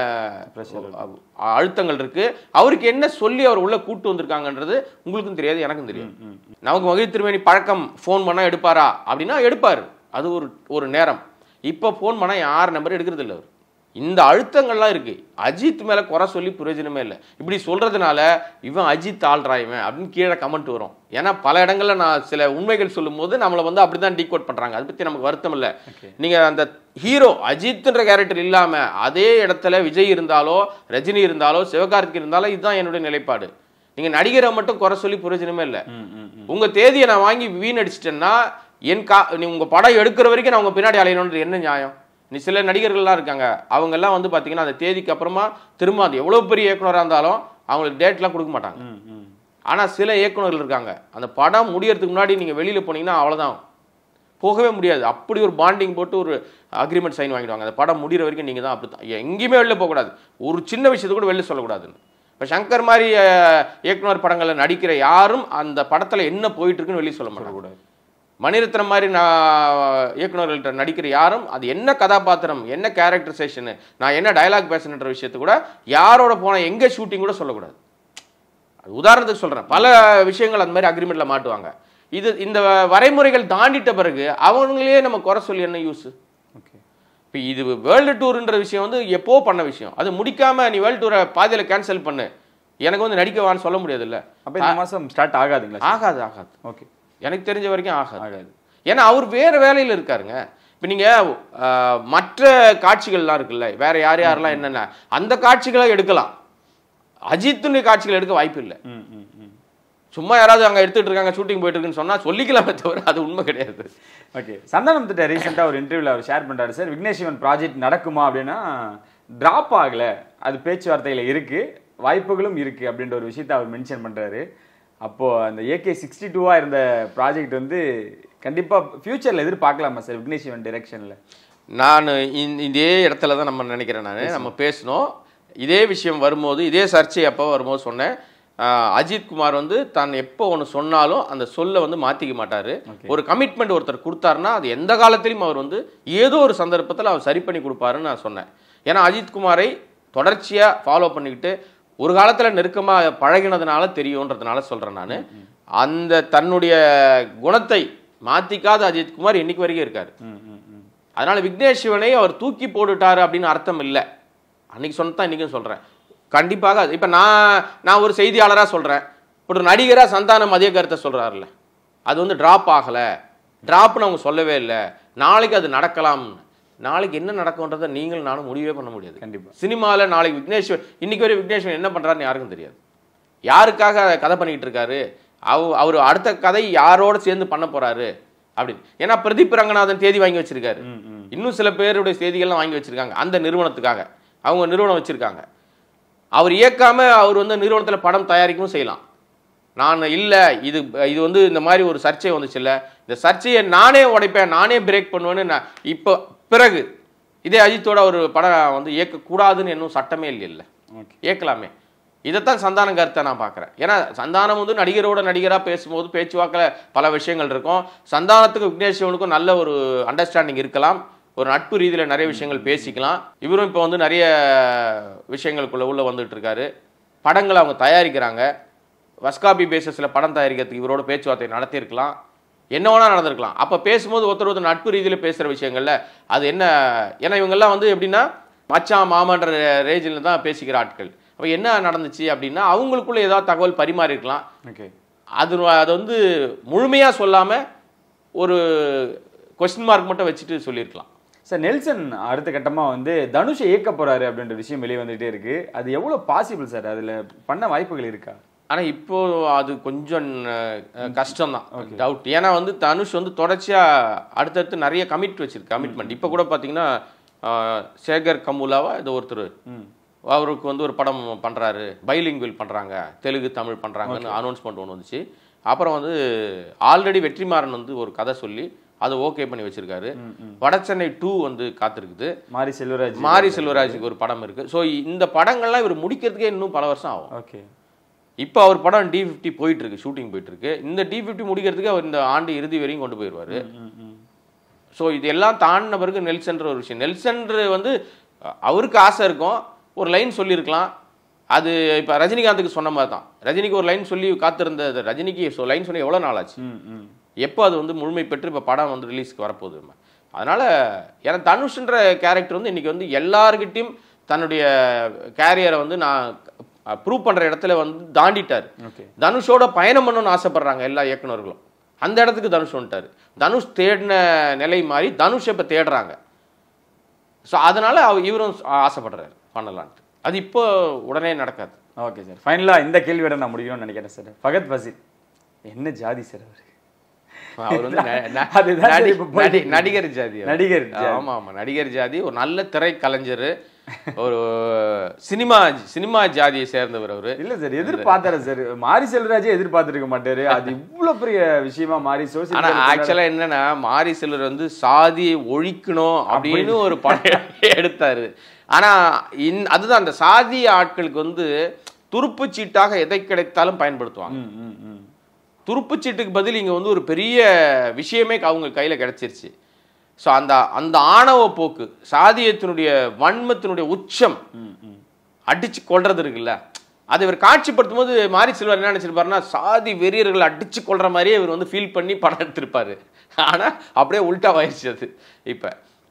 அ- அழுத்தங்கள் இருக்கு அவருக்கு என்ன சொல்லி அவர் உள்ள கூட்டு வந்திருக்காங்கன்றது உங்களுக்கும் தெரியாது எனக்கும் தெரியும் நமக்கு மகிழ் திருமணி பழக்கம் ஃபோன் பண்ணா எடுப்பாரா அப்படின்னா எடுப்பாரு அது ஒரு ஒரு நேரம் இப்போ ஃபோன் பண்ணா யார் நம்பர் எடுக்கிறது இல்லை அவர் இந்த அழுத்தங்கள்லாம் இருக்கு அஜித் மேல குறை சொல்லி பிரயோஜனமே இல்லை இப்படி சொல்றதுனால இவன் அஜித் ஆள்றா இவன் அப்படின்னு கீழே கமெண்ட் வரும் ஏன்னா பல இடங்கள்ல நான் சில உண்மைகள் சொல்லும்போது நம்மளை வந்து அப்படிதான் டீகோட் பண்றாங்க அதை பத்தி நமக்கு வருத்தம் இல்லை நீங்க அந்த ஹீரோ அஜித்ன்ற கேரக்டர் இல்லாம அதே இடத்துல விஜய் இருந்தாலோ ரஜினி இருந்தாலோ சிவகார்த்திக் இருந்தாலோ இதுதான் என்னுடைய நிலைப்பாடு நீங்க நடிகரை மட்டும் குறை சொல்லி பிரயோஜனமே இல்லை உங்க தேதியை நான் வாங்கி வீணடிச்சிட்டேன்னா என் கா நீ உங்க படம் எடுக்கிற வரைக்கும் நான் உங்க பின்னாடி அலையணுன்றது என்ன நியாயம் நீ சில நடிகர்கள்லாம் இருக்காங்க அவங்க எல்லாம் வந்து பாத்தீங்கன்னா அந்த தேதிக்கு அப்புறமா திரும்ப அது எவ்வளவு பெரிய இயக்குனரா இருந்தாலும் அவங்களுக்கு டேட்லாம் கொடுக்க மாட்டாங்க ஆனா சில இயக்குனர்கள் இருக்காங்க அந்த படம் முடியறதுக்கு முன்னாடி நீங்க வெளியில போனீங்கன்னா அவ்வளவுதான் போகவே முடியாது அப்படி ஒரு பாண்டிங் போட்டு ஒரு அக்ரிமெண்ட் சைன் வாங்கிடுவாங்க அந்த படம் முடிகிற வரைக்கும் நீங்கள் தான் அப்படி தான் எங்கேயுமே வெளில போகக்கூடாது ஒரு சின்ன விஷயத்தை கூட வெளில சொல்லக்கூடாதுன்னு இப்போ சங்கர் மாதிரி அஹ், இயக்குனர் படங்களில் நடிக்கிற யாரும் அந்த படத்தில் என்ன போயிட்டு இருக்குன்னு வெளியே சொல்ல மாட்டாங்க மணிரத்னம் மாதிரி நான் இயக்குனர்கள்ட்ட நடிக்கிற யாரும் அது என்ன கதாபாத்திரம் என்ன கேரக்டரைசேஷனு நான் என்ன டயலாக் பேசணுன்ற விஷயத்தை கூட யாரோட போன எங்கே ஷூட்டிங் கூட சொல்லக்கூடாது அது உதாரணத்துக்கு சொல்றேன் பல விஷயங்கள் அந்த மாதிரி அக்ரிமெண்ட்ல மாட்டுவாங்க இது இந்த வரைமுறைகள் தாண்டிட்ட பிறகு அவங்களே நம்ம குறை சொல்லி என்ன யூஸ் ஓகே இப்போ இது வேர்ல்டு டூர்ன்ற விஷயம் வந்து எப்போ பண்ண விஷயம் அது முடிக்காம நீ வேர்ல்டு டூரை பாதியில் கேன்சல் பண்ணு எனக்கு வந்து நடிக்கவான்னு சொல்ல முடியாதுல்ல அப்ப இந்த மாசம் ஸ்டார்ட் ஆகாதுங்களா ஆகாது ஆகாது ஓகே எனக்கு தெரிஞ்ச வரைக்கும் ஆகாது ஆகாது ஏன்னா அவர் வேற வேலையில இருக்காருங்க இப்போ நீங்க ஆஹ், மற்ற காட்சிகள்லாம் இருக்குல்ல வேற யார் யாரெல்லாம் என்னென்ன அந்த காட்சிகளை எடுக்கலாம் அஜித்துடைய காட்சிகள் எடுக்க வாய்ப்பு இல்லை ம் ம் ம் சும்மா யாராவது அங்க எடுத்துட்டு இருக்காங்க ஷூட்டிங் போயிட்டு இருக்குன்னு சொன்னா சொல்லிக்கலாமே தவிர அது உண்மை கிடையாது ஓகே சந்தானம் திட்ட ரீசெண்டாக ஒரு இன்டர்வியூல அவர் ஷேர் பண்றாரு சார் விக்னேஷ் சிவன் ப்ராஜெக்ட் நடக்குமா அப்படின்னா டிராப் ஆகல அது பேச்சுவார்த்தையில இருக்கு வாய்ப்புகளும் இருக்கு அப்படின்ற ஒரு விஷயத்தை அவர் மென்ஷன் பண்றாரு அப்போ அந்த ஏகே சிக்ஸ்டி டூவா இருந்த ப்ராஜெக்ட் வந்து கண்டிப்பா ஃபியூச்சர்ல எதிர்பார்க்கலாமா சார் விக்னேஷ் சிவன் டிரெக்ஷன்ல நான் இந்த- இதே இடத்துல தான் நம்ம நினைக்கிறேன் நான் நம்ம பேசணும் இதே விஷயம் வரும்போது இதே சர்ச்சை அப்போ வரும்போது சொன்னேன் ஆஹ், அஜித் குமார் வந்து தான் எப்போ ஒன்று சொன்னாலும் அந்த சொல்லை வந்து மாற்றிக்க மாட்டார் ஒரு கமிட்மெண்ட் ஒருத்தர் கொடுத்தாருன்னா அது எந்த காலத்திலையும் அவர் வந்து ஏதோ ஒரு சந்தர்ப்பத்தில் அவர் சரி பண்ணி கொடுப்பாருன்னு நான் சொன்னேன் ஏன்னா அஜித் குமாரை தொடர்ச்சியாக ஃபாலோ பண்ணிக்கிட்டு ஒரு காலத்தில் நெருக்கமாக பழகினதுனால தெரியுன்றதுனால சொல்கிறேன் நான் அந்த தன்னுடைய குணத்தை மாற்றிக்காத அஜித் குமார் இன்னைக்கு வரைக்கும் இருக்கார் ம் ம் ம் அதனால விக்னேஷ் சிவனை அவர் தூக்கி போட்டுட்டாரு அப்படின்னு அர்த்தம் இல்லை அன்னைக்கு சொன்னதான் இன்னைக்கும் சொல்றேன் கண்டிப்பாக அது- இப்ப நான் நான் ஒரு செய்தியாளரா சொல்றேன் ஒரு நடிகரா சந்தானம் அதே கருத்தை சொல்றாருல்ல அது வந்து டிராப் ஆகல டிராப்னு அவங்க சொல்லவே இல்லை நாளைக்கு அது நடக்கலாம் நாளைக்கு என்ன நடக்கும்ன்றதை நீங்களும் நானும் முடிவே பண்ண முடியாது கண்டிப்பா. சினிமாவில் நாளைக்கு விக்னேஷ் சிவன் இன்னைக்கு வரை விக்னேஷ் சிவன் என்ன பண்றாருன்னு யாருக்கும் தெரியாது யாருக்காக கதை பண்ணிக்கிட்டு இருக்காரு அவ அவர் அடுத்த கதை யாரோட சேர்ந்து பண்ண போறாரு அப்படின்னு ஏன்னா பிரதீப் ரங்கநாதன் தேதி வாங்கி வச்சிருக்காரு ம் ம் இன்னும் சில பேருடைய செய்திகள்லாம் வாங்கி வச்சிருக்காங்க அந்த நிறுவனத்துக்காக அவங்க நிறுவனம் வச்சிருக்காங்க அவர் இயக்காம அவர் வந்து நிறுவனத்துல படம் தயாரிக்கவும் செய்யலாம் நான் இல்லை இது இது வந்து இந்த மாதிரி ஒரு சர்ச்சை வந்துச்சு இல்ல இந்த சர்ச்சையை நானே உடைப்பேன் நானே பிரேக் பண்ணுவேன்னு நான் இப்போ பிறகு இதே அஜித்தோட ஒரு படம் வந்து இயக்கக்கூடாதுன்னு இன்னும் சட்டமே இல்லைல்ல ஓகே இயக்கலாமே இதைத்தான் சந்தான கருத்தை நான் பார்க்குறேன் ஏன்னா சந்தானம் வந்து நடிகரோட நடிகராக பேசும்போது பேச்சுவாக்கில் பல விஷயங்கள் இருக்கும் சந்தானத்துக்கும் விக்னேஷ் சிவனுக்கும் நல்ல ஒரு அண்டர்ஸ்டாண்டிங் இருக்கலாம் ஒரு நட்பு ரீதியில் நிறைய விஷயங்கள் பேசிக்கலாம் இவரும் இப்போ வந்து நிறைய விஷயங்களுக்குள்ள உள்ள வந்துட்டு இருக்காரு படங்களை அவங்க தயாரிக்கிறாங்க வஸ்காபி பேசஸில் படம் தயாரிக்கிறதுக்கு இவரோட பேச்சுவார்த்தை நடத்தியிருக்கலாம் என்ன வேணா நடந்திருக்கலாம் அப்போ பேசும்போது ஒருத்தர் ஒருத்தர் நட்பு ரீதியில் பேசுகிற விஷயங்கள்ல அது என்ன ஏன்னா இவங்கெல்லாம் வந்து எப்படின்னா மச்சான் மாமன்ற ரேஞ்சில் தான் பேசிக்கிற ஆட்கள் அப்போ என்ன நடந்துச்சு அப்படின்னா அவங்களுக்குள்ள ஏதாவது தகவல் பரிமாறிருக்கலாம் ஓகே அது அதை வந்து முழுமையாக சொல்லாமல் ஒரு கொஸ்டின் மார்க் மட்டும் வச்சுட்டு சொல்லியிருக்கலாம் சார் நெல்சன் அடுத்த கட்டமா வந்து தனுஷை இயக்க போறாரு அப்படின்ற விஷயம் வெளியே வந்துட்டே இருக்கு அது எவ்வளவு பாசிபிள் சார் அதுல பண்ண வாய்ப்புகள் இருக்கா ஆனால் இப்போ அது கொஞ்சம் கஷ்டம்தான் டவுட் ஏன்னா வந்து தனுஷ் வந்து தொடர்ச்சியாக அடுத்தடுத்து நிறைய கமிட் வச்சிருக்கு கமிட்மெண்ட் இப்போ கூட பார்த்தீங்கன்னா அஹ், சேகர் கமுலாவா இது ஒருத்தர் ம் அவருக்கு வந்து ஒரு படம் பண்றாரு பைலிங்குவல் பண்றாங்க தெலுங்கு தமிழ் பண்றாங்கன்னு அனௌன்ஸ்மெண்ட் ஒன்று வந்துச்சு அப்புறம் வந்து ஆல்ரெடி வெற்றிமாறன் வந்து ஒரு கதை சொல்லி அதை ஓகே பண்ணி வச்சிருக்காரு வடசென்னை டூ வந்து காத்திருக்குது மாரி செல்வராஜ் மாரி செல்வராஜுக்கு ஒரு படம் இருக்கு ஸோ இந்த படங்கள்லாம் இவர் முடிக்கிறதுக்கே இன்னும் பல வருஷம் ஆகும் ஓகே இப்போ அவர் படம் டி ஃபிஃப்டி போயிட்டு இருக்கு ஷூட்டிங் போயிட்டு இருக்கு இந்த டி ஃபிஃப்டி முடிக்கிறதுக்கு அவர் இந்த ஆண்டு இறுதி வரையும் கொண்டு போயிடுவாரு ம் ம் ஸோ இதெல்லாம் தாண்டின பிறகு நெல்சன்ற ஒரு விஷயம் நெல்சன்ற வந்து அஹ், அவருக்கு ஆசை இருக்கும் ஒரு லைன் சொல்லியிருக்கலாம் அது இப்போ ரஜினிகாந்துக்கு சொன்ன மாதிரி தான் ரஜினிக்கு ஒரு லைன் சொல்லி காத்திருந்த அது ரஜினிக்கு ஸோ லைன் சொல்லி எவ்வளோ நாள் ஆச்சு ம் ம் எப்போ அது வந்து முழுமை பெற்று இப்போ படம் வந்து ரிலீஸ்க்கு வரப்போகுது நம்ம அதனால் ஏன்னா தனுஷ்ன்ற கேரக்டர் வந்து இன்றைக்கி வந்து எல்லார்கிட்டையும் தன்னுடைய கேரியரை வந்து நான் ப்ரூவ் பண்ணுற இடத்துல வந்து தாண்டிட்டார் ஓகே தனுஷோட பயணம் பண்ணணும்னு ஆசைப்படுறாங்க எல்லா இயக்குனர்களும் அந்த இடத்துக்கு தனுஷ் வந்துட்டாரு தனுஷ் தேடின நிலை மாதிரி தனுஷ் இப்போ தேடுறாங்க ஸோ அதனால அவ இவரும் ஆசைப்படுறாரு பண்ணலான்ட்டு அது இப்போ உடனே நடக்காது ஓகே சார் ஃபைனலா இந்த கேள்வியோட நான் முடிக்கணும்னு நினைக்கிறேன் சார் ஃபகத் பசில் என்ன ஜாதி சார் அவர் அவர் வந்து ந- ந- அதுதான் நடி- இப்ப போயிட்டு நடி- நடிகர் ஜாதி அவர். நடிகர் ஜாதி. ஆமா ஆமா நடிகர் ஜாதி ஒரு நல்ல திரைக்கலைஞர் ஒரு சினிமா சினிமா ஜாதியை சேர்ந்தவர் அவரு இல்ல சார் எதிர்பார்த்தாரு சார் மாரி செல்வராஜே எதிர்பார்த்திருக்க மாட்டாரு அது இவ்வளவு பெரிய விஷயமா மாறி ஆனா சோசியல் ஆக்சுவலா என்னன்னா மாரி செல்வர் வந்து சாதியை ஒழிக்கணும் அப்படின்னு ஒரு படம் எடுத்தாரு ஆனா இன் அதுதான் அந்த சாதிய ஆட்களுக்கு வந்து துருப்புச் சீட்டாக எதை கிடைத்தாலும் பயன்படுத்துவாங்க ம் ம் ம் துருப்புச் சீட்டுக்கு பதில் இங்க வந்து ஒரு பெரிய விஷயமே அவங்க கையில கிடைச்சிருச்சு ஸோ அந்த அந்த ஆணவ போக்கு சாதியத்தினுடைய வன்மத்தினுடைய உச்சம் ம் ம் அடிச்சு கொள்றது இருக்குல்ல அதை இவர் காட்சிப்படுத்தும் போது மாரி செல்வர் என்ன நினைச்சிருப்பாருன்னா சாதி வெறியர்களை அடிச்சு கொள்ற மாதிரியே இவர் வந்து ஃபீல் பண்ணி படம் எடுத்திருப்பாரு ஆனா அப்படியே உல்டா ஆயிடுச்சு அது இப்ப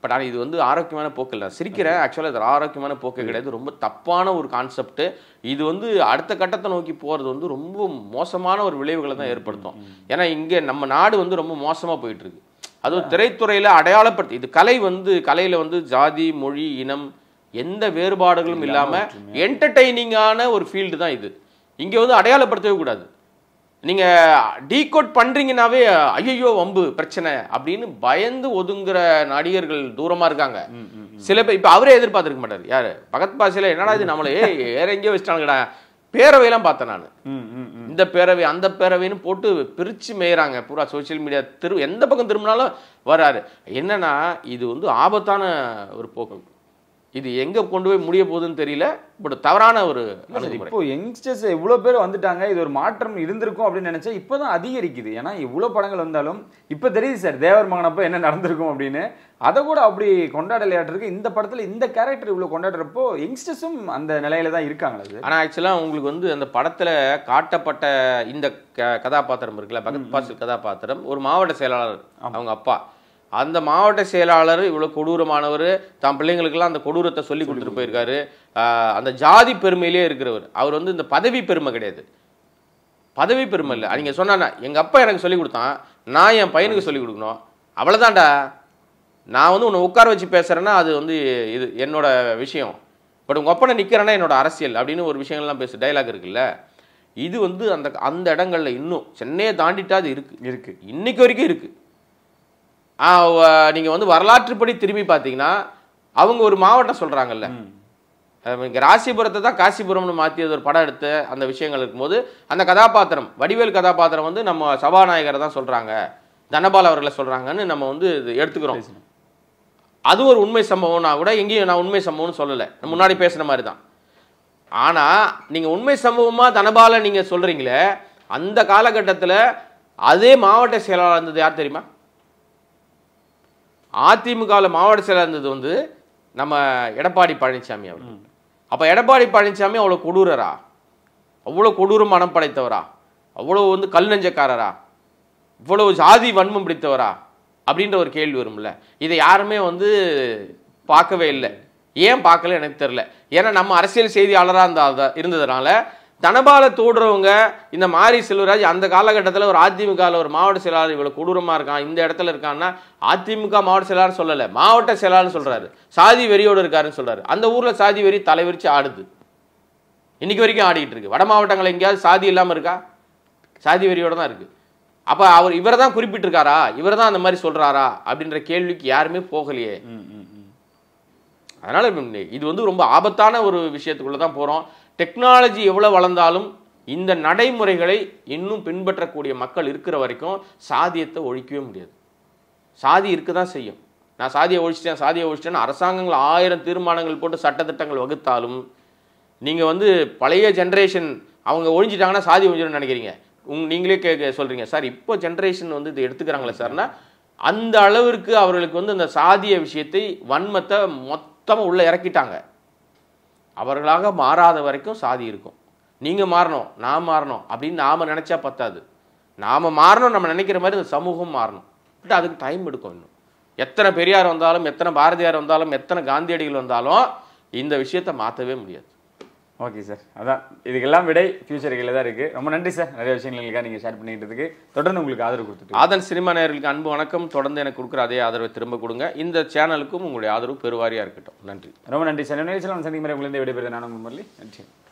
பட் ஆனால் இது வந்து ஆரோக்கியமான போக்கு இல்லை சிரிக்கிறேன் ஆக்சுவலாக இது ஆரோக்கியமான போக்கு கிடையாது ரொம்ப தப்பான ஒரு கான்செப்ட் இது வந்து அடுத்த கட்டத்தை நோக்கி போகிறது வந்து ரொம்ப மோசமான ஒரு விளைவுகளை தான் ஏற்படுத்தும் ஏன்னா இங்கே நம்ம நாடு வந்து ரொம்ப மோசமாக போயிட்டு இருக்கு அதுவும் திரைத்துறையில் அடையாளப்படுத்தி இது கலை வந்து கலையில் வந்து ஜாதி மொழி இனம் எந்த வேறுபாடுகளும் இல்லாமல் என்டர்டெய்னிங்கான ஒரு ஃபீல்டு தான் இது இங்கே வந்து அடையாளப்படுத்தவே கூடாது நீங்க டீகோட் பண்றீங்கனாவே ஐயோ வம்பு பிரச்சனை அப்படின்னு பயந்து ஒதுங்குற நடிகர்கள் தூரமா இருக்காங்க சில பேர் இப்ப அவரே எதிர்பார்த்திருக்க மாட்டாரு யாரு பகத் பாசில என்னடா இது நம்மளே வேற எங்கேயோ வச்சிட்டாங்கடா பேரவையெல்லாம் பார்த்தேன் நான் ம் ம் ம் இந்த பேரவை அந்த பேரவைன்னு போட்டு பிரிச்சு மேயறாங்க பூரா சோஷியல் மீடியா திரு எந்த பக்கம் திரும்பினாலும் வராரு என்னன்னா இது வந்து ஆபத்தான ஒரு போக்கு இது எங்க கொண்டு போய் முடிய போகுதுன்னு தெரியல பட் தவறான ஒரு அணுகுமுறை இப்போ யங்ஸ்டர்ஸ் இவ்வளோ பேர் வந்துட்டாங்க இது ஒரு மாற்றம் இருந்திருக்கும் அப்படின்னு நினைச்சா இப்போதான் அதிகரிக்குது ஏன்னா இவ்வளோ படங்கள் வந்தாலும் இப்போ தெரியுது சார் தேவர் மகனப்போ என்ன நடந்திருக்கும் அப்படின்னு அதை கூட அப்படி கொண்டாடலையாட்டிருக்கு இந்த படத்துல இந்த கேரக்டர் இவ்வளோ கொண்டாடுறப்போ யங்ஸ்டர்ஸும் அந்த நிலையில தான் இருக்காங்களா அது ஆனா ஆக்சுவலா உங்களுக்கு வந்து அந்த படத்துல காட்டப்பட்ட இந்த க- கதாபாத்திரம் இருக்குல்ல பகத் பாசில் கதாபாத்திரம் ஒரு மாவட்ட செயலாளர் அவங்க அப்பா அந்த மாவட்ட செயலாளர் இவ்வளவு கொடூரமானவர் தம் பிள்ளைங்களுக்கெல்லாம் அந்த கொடூரத்தை சொல்லி கொடுத்துட்டு போயிருக்காரு ஆஹ் அந்த ஜாதி பெருமையிலே இருக்கிறவர் அவர் வந்து இந்த பதவி பெருமை கிடையாது பதவி பெருமை இல்லை நீங்க சொன்னா எங்க அப்பா எனக்கு சொல்லி கொடுத்தான் நான் என் பையனுக்கு சொல்லி கொடுக்கணும் அவ்வளவுதான்டா நான் வந்து உன்னை உட்கார வச்சு பேசுறேன்னா அது வந்து இது என்னோட விஷயம் பட் உங்க அப்பனை நிக்கிறேன்னா என்னோட அரசியல் அப்படின்னு ஒரு விஷயங்கள்லாம் பேசு டைலாக் இருக்குல்ல இது வந்து அந்த அந்த இடங்கள்ல இன்னும் சென்னையை தாண்டிட்டா அது இருக்கு இருக்கு இன்னைக்கு வரைக்கும் இருக்கு ஆ, வ- நீங்க வந்து வரலாற்றுப்படி திரும்பி பார்த்தீங்கன்னா அவங்க ஒரு மாவட்டம் சொல்றாங்கல்ல அஹ் இங்க ராசிபுரத்தை தான் காசிபுரம்னு மாற்றியது ஒரு படம் எடுத்து அந்த விஷயங்கள் இருக்கும்போது அந்த கதாபாத்திரம் வடிவேல் கதாபாத்திரம் வந்து நம்ம சபாநாயகரை தான் சொல்றாங்க தனபால் அவர்களை சொல்றாங்கன்னு நம்ம வந்து இது எடுத்துக்கிறோம் அது ஒரு உண்மை சம்பவம்னா கூட எங்கேயும் நான் உண்மை சம்பவம்னு சொல்லலை நான் முன்னாடி பேசுன மாதிரி தான் ஆனா நீங்க உண்மை சம்பவமா தனபால நீங்க சொல்றீங்களே அந்த காலகட்டத்தில் அதே மாவட்ட செயலாளர் இருந்தது யார் தெரியுமா அதிமுகவில் மாவட்ட செயலாளர் இருந்தது வந்து நம்ம எடப்பாடி பழனிசாமி அவர் அப்போ எடப்பாடி பழனிசாமி அவ்வளோ கொடூரரா அவ்வளோ கொடூர மனம் படைத்தவரா அவ்வளோ வந்து கல் நெஞ்சக்காரரா இவ்வளவு ஜாதி வன்மம் பிடித்தவரா அப்படின்ற ஒரு கேள்வி வரும்ல இதை யாருமே வந்து பார்க்கவே இல்லை ஏன் பார்க்கல எனக்கு தெரியல ஏன்னா நம்ம அரசியல் செய்தியாளராக இருந்த இருந்ததுனால தனபால தோடுறவங்க இந்த மாரி செல்வராஜ் அந்த காலகட்டத்தில் ஒரு அதிமுகவில் ஒரு மாவட்ட செயலாளர் இவ்வளோ கொடூரமாக இருக்கான் இந்த இடத்துல இருக்கான்னா அதிமுக மாவட்ட செயலாளர் சொல்லலை மாவட்ட செயலாளர்னு சொல்றாரு சாதி வெறியோடு இருக்காருன்னு சொல்றாரு அந்த ஊரில் சாதி வெறி தலைவிரிச்சு ஆடுது இன்னைக்கு வரைக்கும் ஆடிட்டு இருக்கு வட மாவட்டங்கள் எங்கேயாவது சாதி இல்லாமல் இருக்கா சாதி வெறியோட தான் இருக்கு அப்போ அவர் இவரை தான் குறிப்பிட்டிருக்காரா இவர் தான் அந்த மாதிரி சொல்றாரா அப்படின்ற கேள்விக்கு யாருமே போகலையே ம் ம் ம் அதனால இது வந்து ரொம்ப ஆபத்தான ஒரு விஷயத்துக்குள்ள தான் போறோம் டெக்னாலஜி எவ்வளவு வளர்ந்தாலும் இந்த நடைமுறைகளை இன்னும் பின்பற்றக்கூடிய மக்கள் இருக்கிற வரைக்கும் சாதியத்தை ஒழிக்கவே முடியாது சாதி இருக்க தான் செய்யும் நான் சாதியை ஒழிச்சிட்டேன் சாதியை ஒழிச்சிட்டேன்னு அரசாங்கங்கள் ஆயிரம் தீர்மானங்கள் போட்டு சட்டத்திட்டங்கள் வகுத்தாலும் நீங்கள் வந்து பழைய ஜென்ரேஷன் அவங்க ஒழிஞ்சிட்டாங்கன்னா சாதி ஒழிஞ்சிடும் நினைக்கிறீங்க உங் நீங்களே கே சொல்கிறீங்க சார் இப்போ ஜென்ரேஷன் வந்து இதை எடுத்துக்கிறாங்களே சார்னா அந்த அளவிற்கு அவர்களுக்கு வந்து அந்த சாதிய விஷயத்தை வன்மத்தை மொத்தமாக உள்ளே இறக்கிட்டாங்க அவர்களாக மாறாத வரைக்கும் சாதி இருக்கும் நீங்கள் மாறணும் நான் மாறணும் அப்படின்னு நாம் நினச்சா பத்தாது நாம் மாறணும் நம்ம நினைக்கிற மாதிரி இந்த சமூகம் மாறணும் பட் அதுக்கு டைம் எடுக்கும் இன்னும் எத்தனை பெரியார் வந்தாலும் எத்தனை பாரதியார் வந்தாலும் எத்தனை காந்தியடிகள் வந்தாலும் இந்த விஷயத்தை மாற்றவே முடியாது ஓகே சார் அதான் இதுக்கெல்லாம் விடை ஃபியூச்சர் கையில் தான் இருக்கு ரொம்ப நன்றி சார் நிறைய விஷயங்களுக்காக நீங்கள் ஷேர் பண்ணிக்கிட்டதுக்கு தொடர்ந்து உங்களுக்கு ஆதரவு கொடுத்துட்டு ஆதன் சினிமா நேயர்களுக்கு அன்பு வணக்கம் தொடர்ந்து எனக்கு கொடுக்குற அதே ஆதரவை திரும்ப கொடுங்க இந்த சேனலுக்கும் உங்களுடைய ஆதரவு பெருவாரியாக இருக்கட்டும் நன்றி ரொம்ப நன்றி சார் நிகழ்ச்சியில் சந்திக்கும் முறை உங்களிருந்து விடைபெறுது நான் உங்கள் முரளி நன்றி